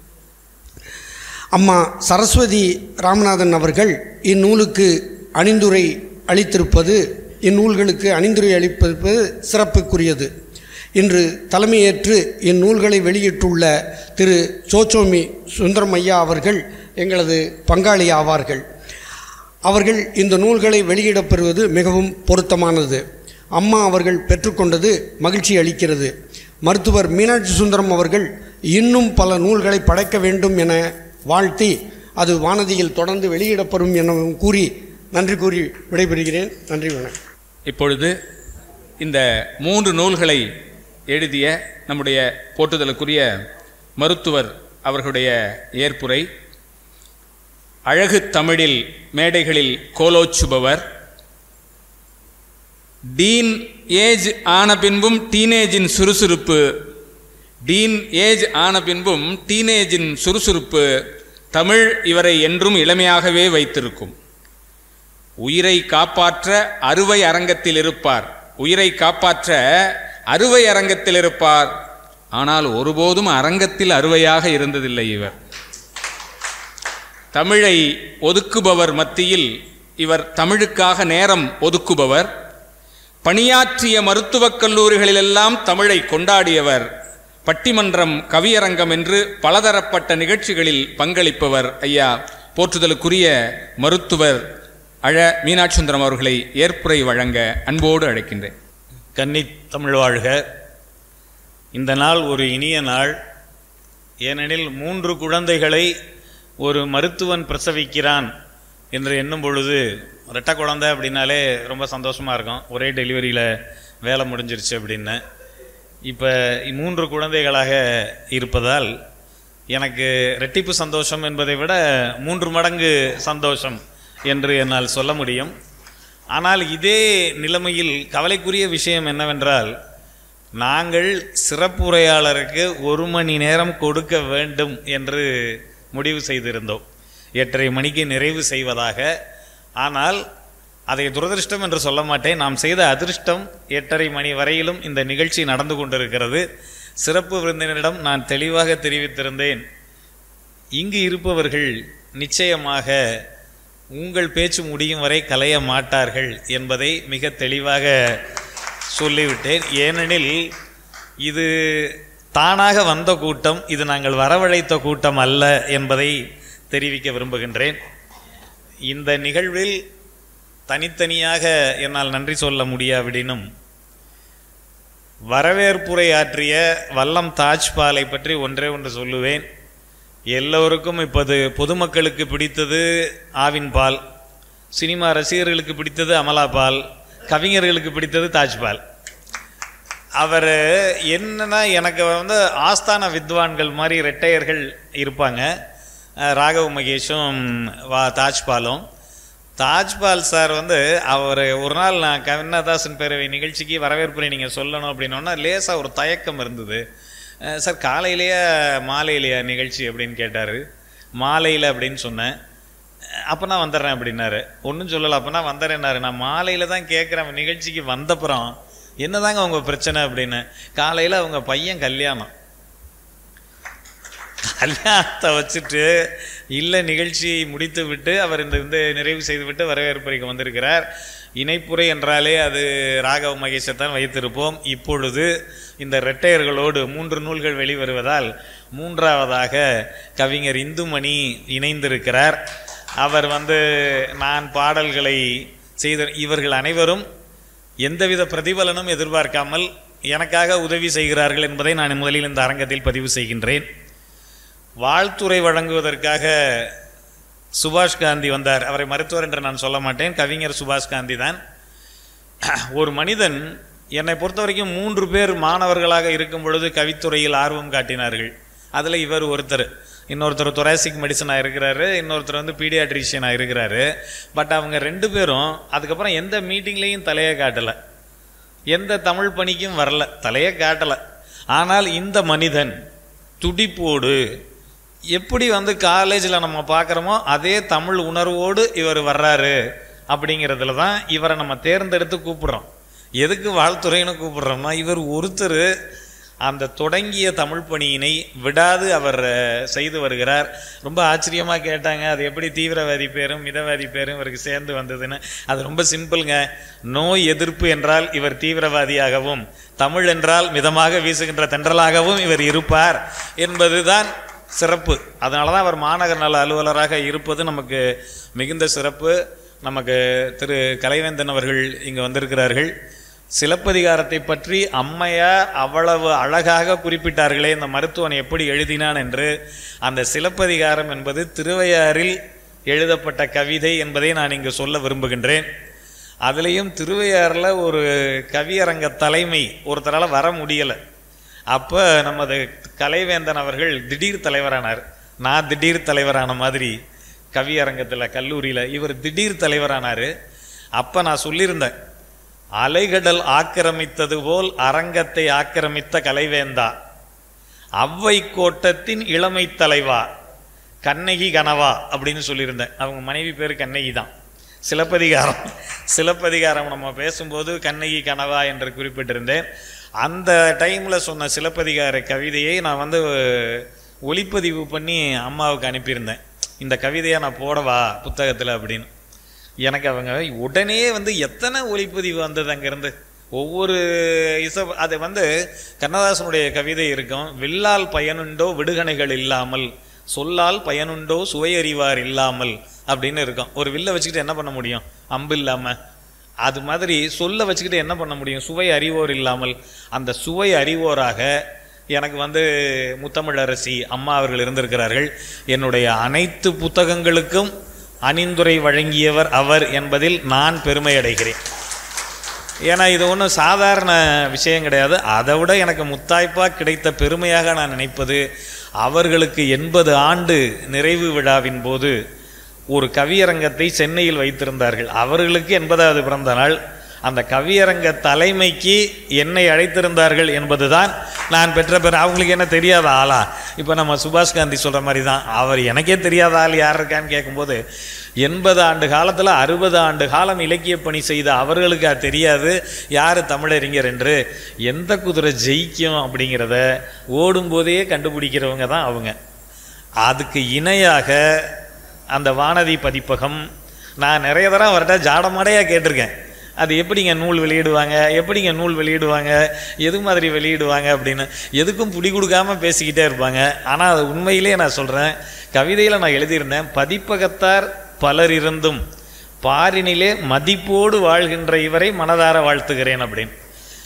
அம்மா சரஸ்வதி ராமநாதன் அவர்கள் இந்நூலுக்கு அணிந்துரை அளித்திருப்பது இந்நூல்களுக்கு அணிந்துரை அளிப்பது சிறப்புக்குரியது இன்று தலைமையேற்று இந்நூல்களை வெளியிட்டுள்ள திரு சோச்சோமி சுந்தரம் ஐயா அவர்கள் எங்களது பங்காளி ஆவார்கள் அவர்கள் இந்த நூல்களை வெளியிடப் பெறுவது மிகவும் பொருத்தமானது அம்மா அவர்கள் பெற்றுக்கொண்டது மகிழ்ச்சி அளிக்கிறது மருத்துவர் மீனாட்சி சுந்தரம் அவர்கள் இன்னும் பல நூல்களை படைக்க வேண்டும் என வாழ்த்தி அது வானதியில் தொடர்ந்து வெளியிடப்படும் எனவும் கூறி நன்றி கூறி விடைபெறுகிறேன் நன்றி வணக்கம் இப்பொழுது இந்த மூன்று நூல்களை எழுதிய நம்முடைய போற்றுதலுக்குரிய மருத்துவர் அவர்களுடைய ஏற்புரை அழகு தமிழில் மேடைகளில் கோலோச்சுபவர் டீன் ஏஜ் ஆன பின்பும் டீனேஜின் சுறுசுறுப்பு டீன் ஏஜ் ஆன பின்பும் டீனேஜின் சுறுசுறுப்பு தமிழ் இவரை என்றும் இளமையாகவே வைத்திருக்கும் உயிரை காப்பாற்ற அறுவை அரங்கத்தில் இருப்பார் உயிரை காப்பாற்ற அறுவை அரங்கத்தில் இருப்பார் ஆனால் ஒருபோதும் அரங்கத்தில் அறுவையாக இருந்ததில்லை இவர் தமிழை ஒதுக்குபவர் மத்தியில் இவர் தமிழுக்காக நேரம் ஒதுக்குபவர் பணியாற்றிய மருத்துவக் கல்லூரிகளிலெல்லாம் தமிழை கொண்டாடியவர் பட்டிமன்றம் கவியரங்கம் என்று பலதரப்பட்ட நிகழ்ச்சிகளில் பங்களிப்பவர் ஐயா போற்றுதலுக்குரிய மருத்துவர் அழ மீனாட்சுந்தரம் அவர்களை ஏற்புரை வழங்க அன்போடு அழைக்கின்றேன் கன்னி தமிழ் வாழ்க இந்த நாள் ஒரு இனிய நாள் ஏனெனில் மூன்று குழந்தைகளை ஒரு மருத்துவன் பிரசவிக்கிறான் என்று எண்ணும் பொழுது ரெட்டை குழந்தை அப்படின்னாலே ரொம்ப சந்தோஷமாக இருக்கும் ஒரே டெலிவரியில் வேலை முடிஞ்சிருச்சு அப்படின்னு இப்போ மூன்று குழந்தைகளாக இருப்பதால் எனக்கு ரெட்டிப்பு சந்தோஷம் என்பதை விட மூன்று மடங்கு சந்தோஷம் என்று என்னால் சொல்ல முடியும் ஆனால் இதே நிலைமையில் கவலைக்குரிய விஷயம் என்னவென்றால் நாங்கள் சிறப்புரையாளருக்கு ஒரு மணி நேரம் கொடுக்க வேண்டும் என்று முடிவு செய்திருந்தோம் எட்டரை மணிக்கு நிறைவு செய்வதாக ஆனால் அதை துரதிருஷ்டம் என்று சொல்ல மாட்டேன் நாம் செய்த அதிர்ஷ்டம் எட்டரை மணி வரையிலும் இந்த நிகழ்ச்சி நடந்து கொண்டிருக்கிறது சிறப்பு விருந்தினரிடம் நான் தெளிவாக தெரிவித்திருந்தேன் இங்கு இருப்பவர்கள் நிச்சயமாக உங்கள் பேச்சு முடியும் வரை கலைய மாட்டார்கள் என்பதை மிக தெளிவாக சொல்லிவிட்டேன் ஏனெனில் இது தானாக வந்த கூட்டம் இது நாங்கள் வரவழைத்த கூட்டம் அல்ல என்பதை தெரிவிக்க விரும்புகின்றேன் இந்த நிகழ்வில் தனித்தனியாக என்னால் நன்றி சொல்ல முடியாவிடினும் வரவேற்புரை ஆற்றிய வல்லம் தாஜ்பாலை பற்றி ஒன்றே ஒன்று சொல்லுவேன் எல்லோருக்கும் இப்போது பொதுமக்களுக்கு பிடித்தது ஆவின் பால் சினிமா ரசிகர்களுக்கு பிடித்தது அமலா பால் கவிஞர்களுக்கு பிடித்தது தாஜ்பால் அவர் என்னன்னா எனக்கு வந்து ஆஸ்தான வித்வான்கள் மாதிரி ரெட்டையர்கள் இருப்பாங்க அஹ் ராகவ் மகேஷும் வா தாஜ்பாலும் தாஜ்பால் சார் வந்து அவர் ஒரு நாள் நான் கவிநாதாசன் பேரவை நிகழ்ச்சிக்கு வரவேற்புரை நீங்கள் சொல்லணும் அப்படின்னோன்னா லேசாக ஒரு தயக்கம் இருந்தது அஹ் சார் காலையிலேயே மாலையிலையா நிகழ்ச்சி அப்படின்னு கேட்டார் மாலையில் அப்படின்னு சொன்னேன் அப்போ நான் வந்துடுறேன் அப்படின்னாரு ஒன்றும் சொல்லலை அப்போ நான் வந்துடுறேன்னாரு நான் மாலையில் தான் கேட்குறேன் நிகழ்ச்சிக்கு வந்தப்புறம் என்னதாங்க உங்க பிரச்சனை அப்படின்னு காலையில் அவங்க பையன் கல்யாணம் கல்யாணத்தை வச்சுட்டு இல்லை நிகழ்ச்சி முடித்து விட்டு அவர் இந்த வந்து நிறைவு செய்துவிட்டு வரவேற்புரைக்கு வந்திருக்கிறார் இணைப்புரை என்றாலே அது ராகவ மகேஷை தான் வைத்திருப்போம் இப்பொழுது இந்த ரெட்டையர்களோடு மூன்று நூல்கள் வெளிவருவதால் மூன்றாவதாக கவிஞர் இந்துமணி இணைந்திருக்கிறார் அவர் வந்து நான் பாடல்களை செய்த இவர்கள் அனைவரும் எந்தவித பிரதிபலனும் எதிர்பார்க்காமல் எனக்காக உதவி செய்கிறார்கள் என்பதை நான் முதலில் இந்த அரங்கத்தில் பதிவு செய்கின்றேன் வாழ்த்துறை வழங்குவதற்காக சுபாஷ் காந்தி வந்தார் அவரை மருத்துவர் என்று நான் சொல்ல மாட்டேன் கவிஞர் சுபாஷ் காந்தி தான் ஒரு மனிதன் என்னை பொறுத்த வரைக்கும் மூன்று பேர் மாணவர்களாக இருக்கும் பொழுது கவித்துறையில் ஆர்வம் காட்டினார்கள் அதில் இவர் ஒருத்தர் இன்னொருத்தர் தொராசிக் மெடிசனாக இருக்கிறாரு இன்னொருத்தர் வந்து பீடியாட்ரிஷியனாக இருக்கிறாரு பட் அவங்க ரெண்டு பேரும் அதுக்கப்புறம் எந்த மீட்டிங்லேயும் தலையை காட்டலை எந்த தமிழ் பணிக்கும் வரல தலையே காட்டலை ஆனால் இந்த மனிதன் துடிப்போடு எப்படி வந்து காலேஜில் நம்ம பார்க்குறோமோ அதே தமிழ் உணர்வோடு இவர் வர்றாரு அப்படிங்கிறதுல தான் இவரை நம்ம தேர்ந்தெடுத்து கூப்பிடுறோம் எதுக்கு வாழ்த்துறைன்னு கூப்பிடுறோம்னா இவர் ஒருத்தர் அந்த தொடங்கிய தமிழ் பணியினை விடாது அவர் அஹ், செய்து வருகிறார் ரொம்ப ஆச்சரியமாக கேட்டாங்க அது எப்படி தீவிரவாதி பேரும் மிதவாதி பேரும் இவருக்கு சேர்ந்து வந்ததுன்னு அது ரொம்ப சிம்பிளுங்க நோய் எதிர்ப்பு என்றால் இவர் தீவிரவாதியாகவும் தமிழ் என்றால் மிதமாக வீசுகின்ற தென்றலாகவும் இவர் இருப்பார் என்பதுதான் சிறப்பு அதனால தான் அவர் மாநகர நல அலுவலராக இருப்பது நமக்கு மிகுந்த சிறப்பு நமக்கு திரு கலைவேந்தன் அவர்கள் இங்கு வந்திருக்கிறார்கள் சிலப்பதிகாரத்தை பற்றி அம்மையார் அவ்வளவு அழகாக குறிப்பிட்டார்களே இந்த மருத்துவன் எப்படி எழுதினான் என்று அந்த சிலப்பதிகாரம் என்பது திருவையாறில் எழுதப்பட்ட கவிதை என்பதை நான் இங்கு சொல்ல விரும்புகின்றேன் அதுலேயும் திருவையாறில் ஒரு கவியரங்க தலைமை ஒருத்தரால் வர முடியலை அப்போ நமது கலைவேந்தன் அவர்கள் திடீர் தலைவரானார் நான் திடீர் தலைவரான மாதிரி கவியரங்கத்தில் கல்லூரியில் இவர் திடீர் தலைவரானார் அப்போ நான் சொல்லியிருந்தேன் அலைகடல் ஆக்கிரமித்தது போல் அரங்கத்தை ஆக்கிரமித்த கலைவேந்தா அவ்வை கோட்டத்தின் இளமை தலைவா கண்ணகி கனவா அப்படின்னு சொல்லியிருந்தேன் அவங்க மனைவி பேர் கண்ணகி தான் சிலப்பதிகாரம் சிலப்பதிகாரம் நம்ம பேசும்போது கண்ணகி கனவா என்று குறிப்பிட்டிருந்தேன் அந்த டைமில் சொன்ன சிலப்பதிகார கவிதையை நான் வந்து ஒளிப்பதிவு பண்ணி அம்மாவுக்கு அனுப்பியிருந்தேன் இந்த கவிதையை நான் போடவா புத்தகத்தில் அப்படின்னு எனக்கு அவங்க உடனே வந்து எத்தனை ஒளிப்பதிவு வந்தது அங்கேருந்து ஒவ்வொரு இசை அது வந்து கண்ணதாசனுடைய கவிதை இருக்கும் வில்லால் பயனுண்டோ விடுகணைகள் இல்லாமல் சொல்லால் பயனுண்டோ சுவையறிவார் இல்லாமல் அப்படின்னு இருக்கும் ஒரு வில்லை வச்சுக்கிட்டு என்ன பண்ண முடியும் அம்பு இல்லாமல் அது மாதிரி சொல்ல வச்சுக்கிட்டு என்ன பண்ண முடியும் சுவை அறிவோர் இல்லாமல் அந்த சுவை அறிவோராக எனக்கு வந்து முத்தமிழரசி அம்மா அவர்கள் இருந்திருக்கிறார்கள் என்னுடைய அனைத்து புத்தகங்களுக்கும் அணிந்துரை வழங்கியவர் அவர் என்பதில் நான் பெருமை அடைகிறேன் ஏன்னா இது ஒன்றும் சாதாரண விஷயம் கிடையாது அதை விட எனக்கு முத்தாய்ப்பாக கிடைத்த பெருமையாக நான் நினைப்பது அவர்களுக்கு எண்பது ஆண்டு நிறைவு விழாவின் போது ஒரு கவியரங்கத்தை சென்னையில் வைத்திருந்தார்கள் அவர்களுக்கு எண்பதாவது பிறந்த நாள் அந்த கவியரங்க தலைமைக்கு என்னை அழைத்திருந்தார்கள் என்பதுதான் நான் பெற்ற பேர் அவங்களுக்கு என்ன தெரியாத ஆளா இப்போ நம்ம சுபாஷ் காந்தி சொல்கிற மாதிரி தான் அவர் எனக்கே தெரியாத ஆள் யார் இருக்கான்னு கேட்கும்போது எண்பது ஆண்டு காலத்தில் அறுபது ஆண்டு காலம் இலக்கிய பணி செய்த அவர்களுக்கு அது தெரியாது யார் தமிழறிஞர் என்று எந்த குதிரை ஜெயிக்கும் அப்படிங்கிறத ஓடும்போதே கண்டுபிடிக்கிறவங்க தான் அவங்க அதுக்கு இணையாக அந்த வானதி பதிப்பகம் நான் நிறைய தடவை அவர்கிட்ட ஜாடமாடையாக கேட்டிருக்கேன் அது எப்படிங்க நூல் வெளியிடுவாங்க எப்படிங்க நூல் வெளியிடுவாங்க எது மாதிரி வெளியிடுவாங்க அப்படின்னு எதுக்கும் புடி கொடுக்காம பேசிக்கிட்டே இருப்பாங்க ஆனால் அது உண்மையிலே நான் சொல்கிறேன் கவிதையில் நான் எழுதியிருந்தேன் பதிப்பகத்தார் பலர் இருந்தும் பாரினிலே மதிப்போடு வாழ்கின்ற இவரை மனதார வாழ்த்துகிறேன் அப்படின்னு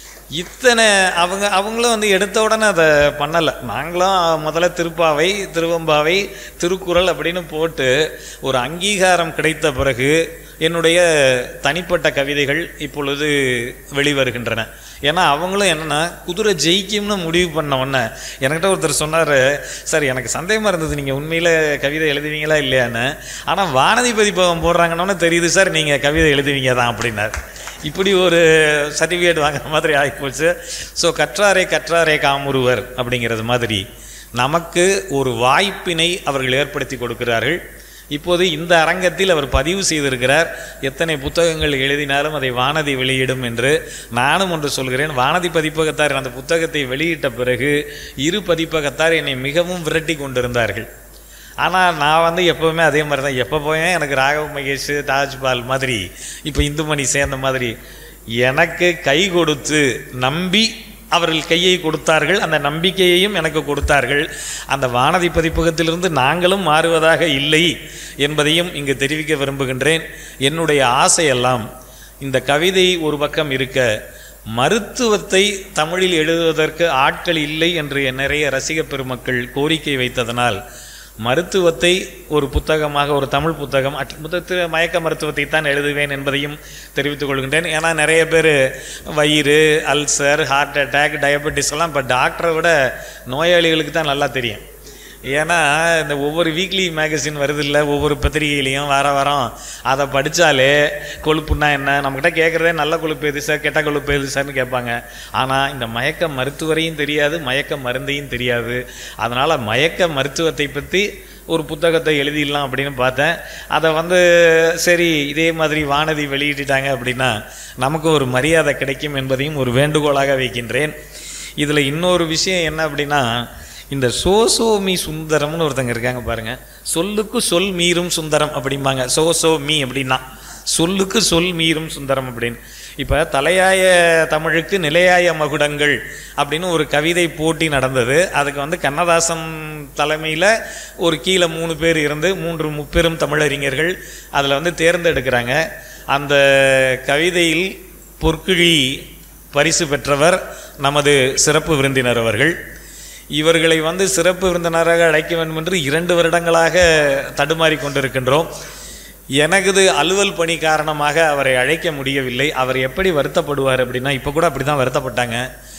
இத்தனை அவங்க அவங்களும் வந்து எடுத்த உடனே அதை பண்ணலை நாங்களும் முதல்ல திருப்பாவை திருவம்பாவை திருக்குறள் அப்படின்னு போட்டு ஒரு அங்கீகாரம் கிடைத்த பிறகு என்னுடைய தனிப்பட்ட கவிதைகள் இப்பொழுது வெளிவருகின்றன ஏன்னா அவங்களும் என்னென்னா குதிரை ஜெயிக்கும்னு முடிவு பண்ண உடனே என்கிட்ட ஒருத்தர் சொன்னார் சார் எனக்கு சந்தேகமாக இருந்தது நீங்கள் உண்மையில் கவிதை எழுதுவீங்களா இல்லையான்னு ஆனால் வானதி பதிப்பகம் போடுறாங்கன்னு தெரியுது சார் நீங்கள் கவிதை எழுதுவீங்க தான் அப்படின்னார் இப்படி ஒரு சர்டிஃபிகேட் வாங்குற மாதிரி ஆகிப்போச்சு ஸோ கற்றாரே கற்றாரே காமுருவர் அப்படிங்கிறது மாதிரி நமக்கு ஒரு வாய்ப்பினை அவர்கள் ஏற்படுத்தி கொடுக்கிறார்கள் இப்போது இந்த அரங்கத்தில் அவர் பதிவு செய்திருக்கிறார் எத்தனை புத்தகங்கள் எழுதினாலும் அதை வானதி வெளியிடும் என்று நானும் ஒன்று சொல்கிறேன் வானதி பதிப்பகத்தார் அந்த புத்தகத்தை வெளியிட்ட பிறகு இரு பதிப்பகத்தார் என்னை மிகவும் விரட்டி கொண்டிருந்தார்கள் ஆனால் நான் வந்து எப்போவுமே அதே மாதிரி தான் எப்போ போயேன் எனக்கு ராகவ் மகேஷ் தாஜ்பால் மாதிரி இப்போ இந்துமணி சேர்ந்த மாதிரி எனக்கு கை கொடுத்து நம்பி அவர்கள் கையை கொடுத்தார்கள் அந்த நம்பிக்கையையும் எனக்கு கொடுத்தார்கள் அந்த வானதி பதிப்பகத்திலிருந்து நாங்களும் மாறுவதாக இல்லை என்பதையும் இங்கு தெரிவிக்க விரும்புகின்றேன் என்னுடைய ஆசையெல்லாம் இந்த கவிதை ஒரு பக்கம் இருக்க மருத்துவத்தை தமிழில் எழுதுவதற்கு ஆட்கள் இல்லை என்று நிறைய ரசிக பெருமக்கள் கோரிக்கை வைத்ததனால் மருத்துவத்தை ஒரு புத்தகமாக ஒரு தமிழ் புத்தகம் அட் புத்தகத்தில் மயக்க மருத்துவத்தை தான் எழுதுவேன் என்பதையும் தெரிவித்துக் கொள்கின்றேன் ஏன்னா நிறைய பேர் வயிறு அல்சர் ஹார்ட் அட்டாக் டயபெட்டிஸ் எல்லாம் இப்போ டாக்டரை விட நோயாளிகளுக்கு தான் நல்லா தெரியும் ஏன்னா இந்த ஒவ்வொரு வீக்லி மேகசின் வருது இல்லை ஒவ்வொரு பத்திரிகையிலையும் வார வாரம் அதை படித்தாலே கொழுப்புன்னா என்ன நம்மக்கிட்ட கேட்குறதே நல்ல கொழுப்பு எது சார் கெட்ட கொழுப்பு எது சார்னு கேட்பாங்க ஆனால் இந்த மயக்க மருத்துவரையும் தெரியாது மயக்க மருந்தையும் தெரியாது அதனால் மயக்க மருத்துவத்தை பற்றி ஒரு புத்தகத்தை எழுதிடலாம் அப்படின்னு பார்த்தேன் அதை வந்து சரி இதே மாதிரி வானதி வெளியிட்டுட்டாங்க அப்படின்னா நமக்கு ஒரு மரியாதை கிடைக்கும் என்பதையும் ஒரு வேண்டுகோளாக வைக்கின்றேன் இதில் இன்னொரு விஷயம் என்ன அப்படின்னா இந்த சோசோமி சுந்தரம்னு ஒருத்தங்க இருக்காங்க பாருங்க சொல்லுக்கு சொல் மீறும் சுந்தரம் அப்படிம்பாங்க சோசோ மீ அப்படின்னா சொல்லுக்கு சொல் மீறும் சுந்தரம் அப்படின்னு இப்போ தலையாய தமிழுக்கு நிலையாய மகுடங்கள் அப்படின்னு ஒரு கவிதை போட்டி நடந்தது அதுக்கு வந்து கண்ணதாசன் தலைமையில் ஒரு கீழே மூணு பேர் இருந்து மூன்று முப்பெரும் தமிழறிஞர்கள் அதில் வந்து தேர்ந்தெடுக்கிறாங்க அந்த கவிதையில் பொற்கிழி பரிசு பெற்றவர் நமது சிறப்பு விருந்தினர் அவர்கள் இவர்களை வந்து சிறப்பு விருந்தினராக அழைக்க வேண்டும் என்று இரண்டு வருடங்களாக தடுமாறி கொண்டிருக்கின்றோம் எனக்குது அலுவல் பணி காரணமாக அவரை அழைக்க முடியவில்லை அவர் எப்படி வருத்தப்படுவார் அப்படின்னா இப்போ கூட அப்படி தான் வருத்தப்பட்டாங்க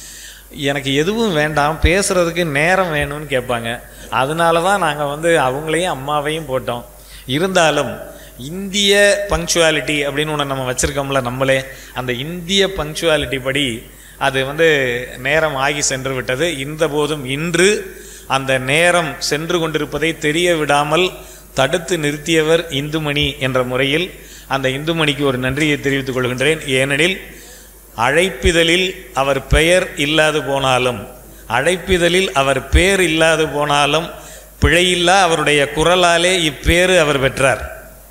எனக்கு எதுவும் வேண்டாம் பேசுகிறதுக்கு நேரம் வேணும்னு கேட்பாங்க அதனால தான் நாங்கள் வந்து அவங்களையும் அம்மாவையும் போட்டோம் இருந்தாலும் இந்திய பங்க்சுவாலிட்டி அப்படின்னு ஒன்று நம்ம வச்சுருக்கோம்ல நம்மளே அந்த இந்திய பங்க்சுவாலிட்டி படி அது வந்து நேரம் ஆகி சென்று விட்டது இந்த போதும் இன்று அந்த நேரம் சென்று கொண்டிருப்பதை தெரிய விடாமல் தடுத்து நிறுத்தியவர் இந்துமணி என்ற முறையில் அந்த இந்துமணிக்கு ஒரு நன்றியை தெரிவித்துக் கொள்கின்றேன் ஏனெனில் அழைப்பிதழில் அவர் பெயர் இல்லாது போனாலும் அழைப்பிதழில் அவர் பேர் இல்லாது போனாலும் பிழையில்லா அவருடைய குரலாலே இப்பேறு அவர் பெற்றார்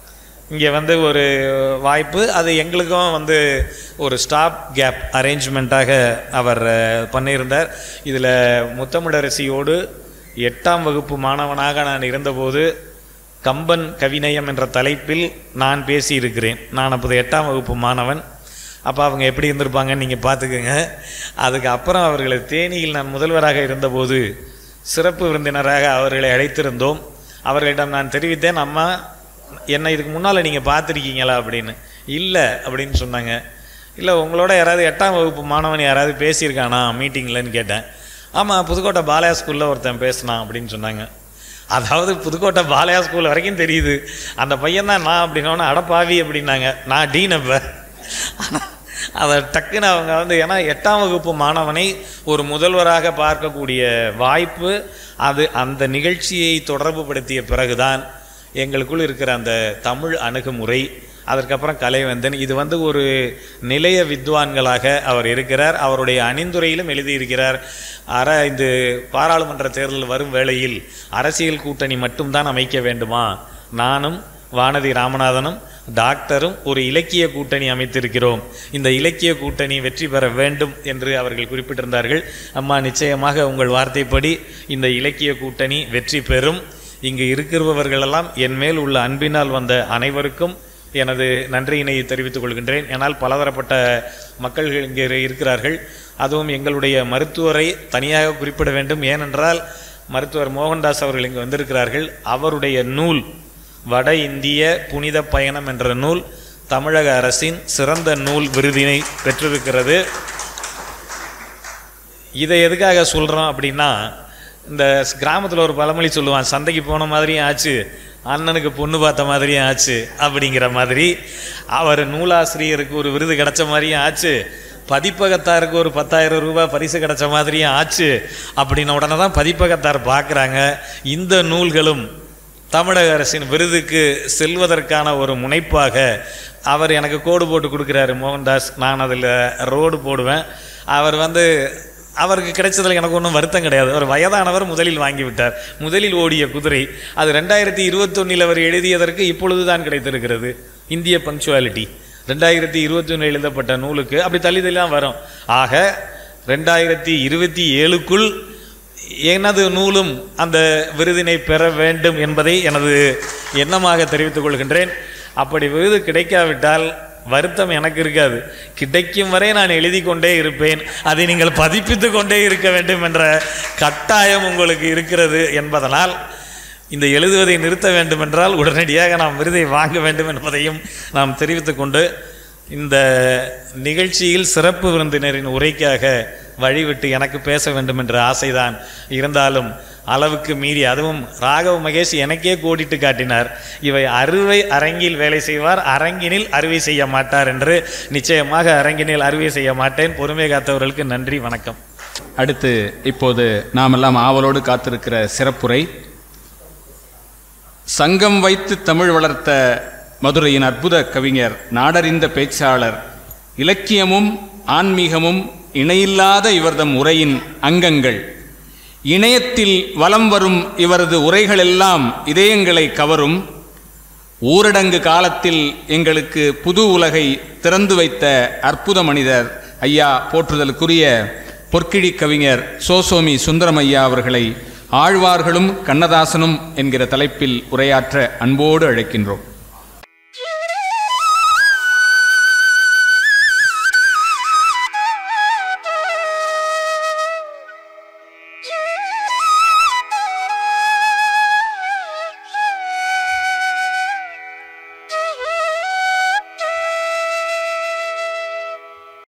இங்கே வந்து ஒரு வாய்ப்பு அது எங்களுக்கும் வந்து ஒரு ஸ்டாப் கேப் அரேஞ்ச்மெண்ட்டாக அவர் அஹ், பண்ணியிருந்தார் இதில் முத்தமிழரசியோடு எட்டாம் வகுப்பு மாணவனாக நான் இருந்தபோது கம்பன் கவிநயம் என்ற தலைப்பில் நான் பேசியிருக்கிறேன் நான் அப்போது எட்டாம் வகுப்பு மாணவன் அப்போ அவங்க எப்படி இருந்திருப்பாங்கன்னு நீங்கள் பார்த்துக்குங்க அதுக்கு அப்புறம் அவர்களை தேனியில் நான் முதல்வராக இருந்தபோது சிறப்பு விருந்தினராக அவர்களை அழைத்திருந்தோம் அவர்களிடம் நான் தெரிவித்தேன் அம்மா என்னை இதுக்கு முன்னால் நீங்கள் பார்த்துருக்கீங்களா அப்படின்னு இல்லை அப்படின்னு சொன்னாங்க இல்லை உங்களோட யாராவது எட்டாம் வகுப்பு மாணவன் யாராவது பேசியிருக்கானா மீட்டிங்லன்னு கேட்டேன் ஆமாம் புதுக்கோட்டை பாலையா ஸ்கூலில் ஒருத்தன் பேசினான் அப்படின்னு சொன்னாங்க அதாவது புதுக்கோட்டை பாலையா ஸ்கூல் வரைக்கும் தெரியுது அந்த பையன் தான் நான் அப்படின்னோடனே அடப்பாவி அப்படின்னாங்க நான் டீன் அப்போ ஆனால் அதை டக்குன்னு அவங்க வந்து ஏன்னா எட்டாம் வகுப்பு மாணவனை ஒரு முதல்வராக பார்க்கக்கூடிய வாய்ப்பு அது அந்த நிகழ்ச்சியை தொடர்புபடுத்திய பிறகுதான் எங்களுக்குள் இருக்கிற அந்த தமிழ் அணுகுமுறை அதற்கப்புறம் கலைவந்தன் இது வந்து ஒரு நிலைய வித்வான்களாக அவர் இருக்கிறார் அவருடைய அணிந்துரையிலும் எழுதியிருக்கிறார் அற இந்த பாராளுமன்ற தேர்தல் வரும் வேளையில் அரசியல் கூட்டணி மட்டும்தான் அமைக்க வேண்டுமா நானும் வானதி ராமநாதனும் டாக்டரும் ஒரு இலக்கிய கூட்டணி அமைத்திருக்கிறோம் இந்த இலக்கிய கூட்டணி வெற்றி பெற வேண்டும் என்று அவர்கள் குறிப்பிட்டிருந்தார்கள் அம்மா நிச்சயமாக உங்கள் வார்த்தைப்படி இந்த இலக்கிய கூட்டணி வெற்றி பெறும் இங்கு இருக்கிறவர்களெல்லாம் என் மேல் உள்ள அன்பினால் வந்த அனைவருக்கும் எனது நன்றியினை தெரிவித்துக் கொள்கின்றேன் ஏனால் பலதரப்பட்ட மக்கள்கள் இங்கே இருக்கிறார்கள் அதுவும் எங்களுடைய மருத்துவரை தனியாக குறிப்பிட வேண்டும் ஏனென்றால் மருத்துவர் மோகன்தாஸ் அவர்கள் இங்கு வந்திருக்கிறார்கள் அவருடைய நூல் வட இந்திய புனித பயணம் என்ற நூல் தமிழக அரசின் சிறந்த நூல் விருதினை பெற்றிருக்கிறது இதை எதுக்காக சொல்கிறோம் அப்படின்னா இந்த கிராமத்தில் ஒரு பழமொழி சொல்லுவான் சந்தைக்கு போன மாதிரியும் ஆச்சு அண்ணனுக்கு பொண்ணு பார்த்த மாதிரியும் ஆச்சு அப்படிங்கிற மாதிரி அவர் நூலாசிரியருக்கு ஒரு விருது கிடைச்ச மாதிரியும் ஆச்சு பதிப்பகத்தாருக்கு ஒரு பத்தாயிரம் ரூபாய் பரிசு கிடைச்ச மாதிரியும் ஆச்சு அப்படின்ன உடனே தான் பதிப்பகத்தார் பார்க்குறாங்க இந்த நூல்களும் தமிழக அரசின் விருதுக்கு செல்வதற்கான ஒரு முனைப்பாக அவர் எனக்கு கோடு போட்டு கொடுக்குறாரு மோகன்தாஸ் நான் அதில் ரோடு போடுவேன் அவர் வந்து அவருக்கு கிடைச்சதில் எனக்கு ஒன்றும் வருத்தம் கிடையாது அவர் வயதானவர் முதலில் வாங்கி விட்டார் முதலில் ஓடிய குதிரை அது ரெண்டாயிரத்தி இருபத்தொன்னில் அவர் எழுதியதற்கு இப்பொழுது தான் கிடைத்திருக்கிறது இந்திய பங்க்சுவாலிட்டி ரெண்டாயிரத்தி இருபத்தி எழுதப்பட்ட நூலுக்கு அப்படி தள்ளி தள்ளிலாம் வரும் ஆக ரெண்டாயிரத்தி இருபத்தி ஏழுக்குள் எனது நூலும் அந்த விருதினை பெற வேண்டும் என்பதை எனது எண்ணமாக தெரிவித்துக் கொள்கின்றேன் அப்படி விருது கிடைக்காவிட்டால் வருத்தம் எனக்கு இருக்காது கிடைக்கும் வரை நான் எழுதி கொண்டே இருப்பேன் அதை நீங்கள் பதிப்பித்து கொண்டே இருக்க வேண்டும் என்ற கட்டாயம் உங்களுக்கு இருக்கிறது என்பதனால் இந்த எழுதுவதை நிறுத்த வேண்டுமென்றால் உடனடியாக நாம் விருதை வாங்க வேண்டும் என்பதையும் நாம் தெரிவித்துக் கொண்டு இந்த நிகழ்ச்சியில் சிறப்பு விருந்தினரின் உரைக்காக வழிவிட்டு எனக்கு பேச வேண்டும் என்ற ஆசைதான் இருந்தாலும் அளவுக்கு மீறி அதுவும் ராகவ மகேஷ் எனக்கே கோடிட்டு காட்டினார் இவை அறுவை அரங்கில் வேலை செய்வார் அரங்கினில் அறுவை செய்ய மாட்டார் என்று நிச்சயமாக அரங்கினில் அறுவை செய்ய மாட்டேன் பொறுமை காத்தவர்களுக்கு நன்றி வணக்கம் அடுத்து இப்போது நாமெல்லாம் ஆவலோடு காத்திருக்கிற சிறப்புரை சங்கம் வைத்து தமிழ் வளர்த்த மதுரையின் அற்புத கவிஞர் நாடறிந்த பேச்சாளர் இலக்கியமும் ஆன்மீகமும் இணையில்லாத இவர்தம் உரையின் அங்கங்கள் இணையத்தில் வலம் வரும் இவரது உரைகளெல்லாம் இதயங்களை கவரும் ஊரடங்கு காலத்தில் எங்களுக்கு புது உலகை திறந்து வைத்த அற்புத மனிதர் ஐயா போற்றுதலுக்குரிய பொற்கிழி கவிஞர் சோசோமி சுந்தரம் ஐயா அவர்களை ஆழ்வார்களும் கண்ணதாசனும் என்கிற தலைப்பில் உரையாற்ற அன்போடு அழைக்கின்றோம்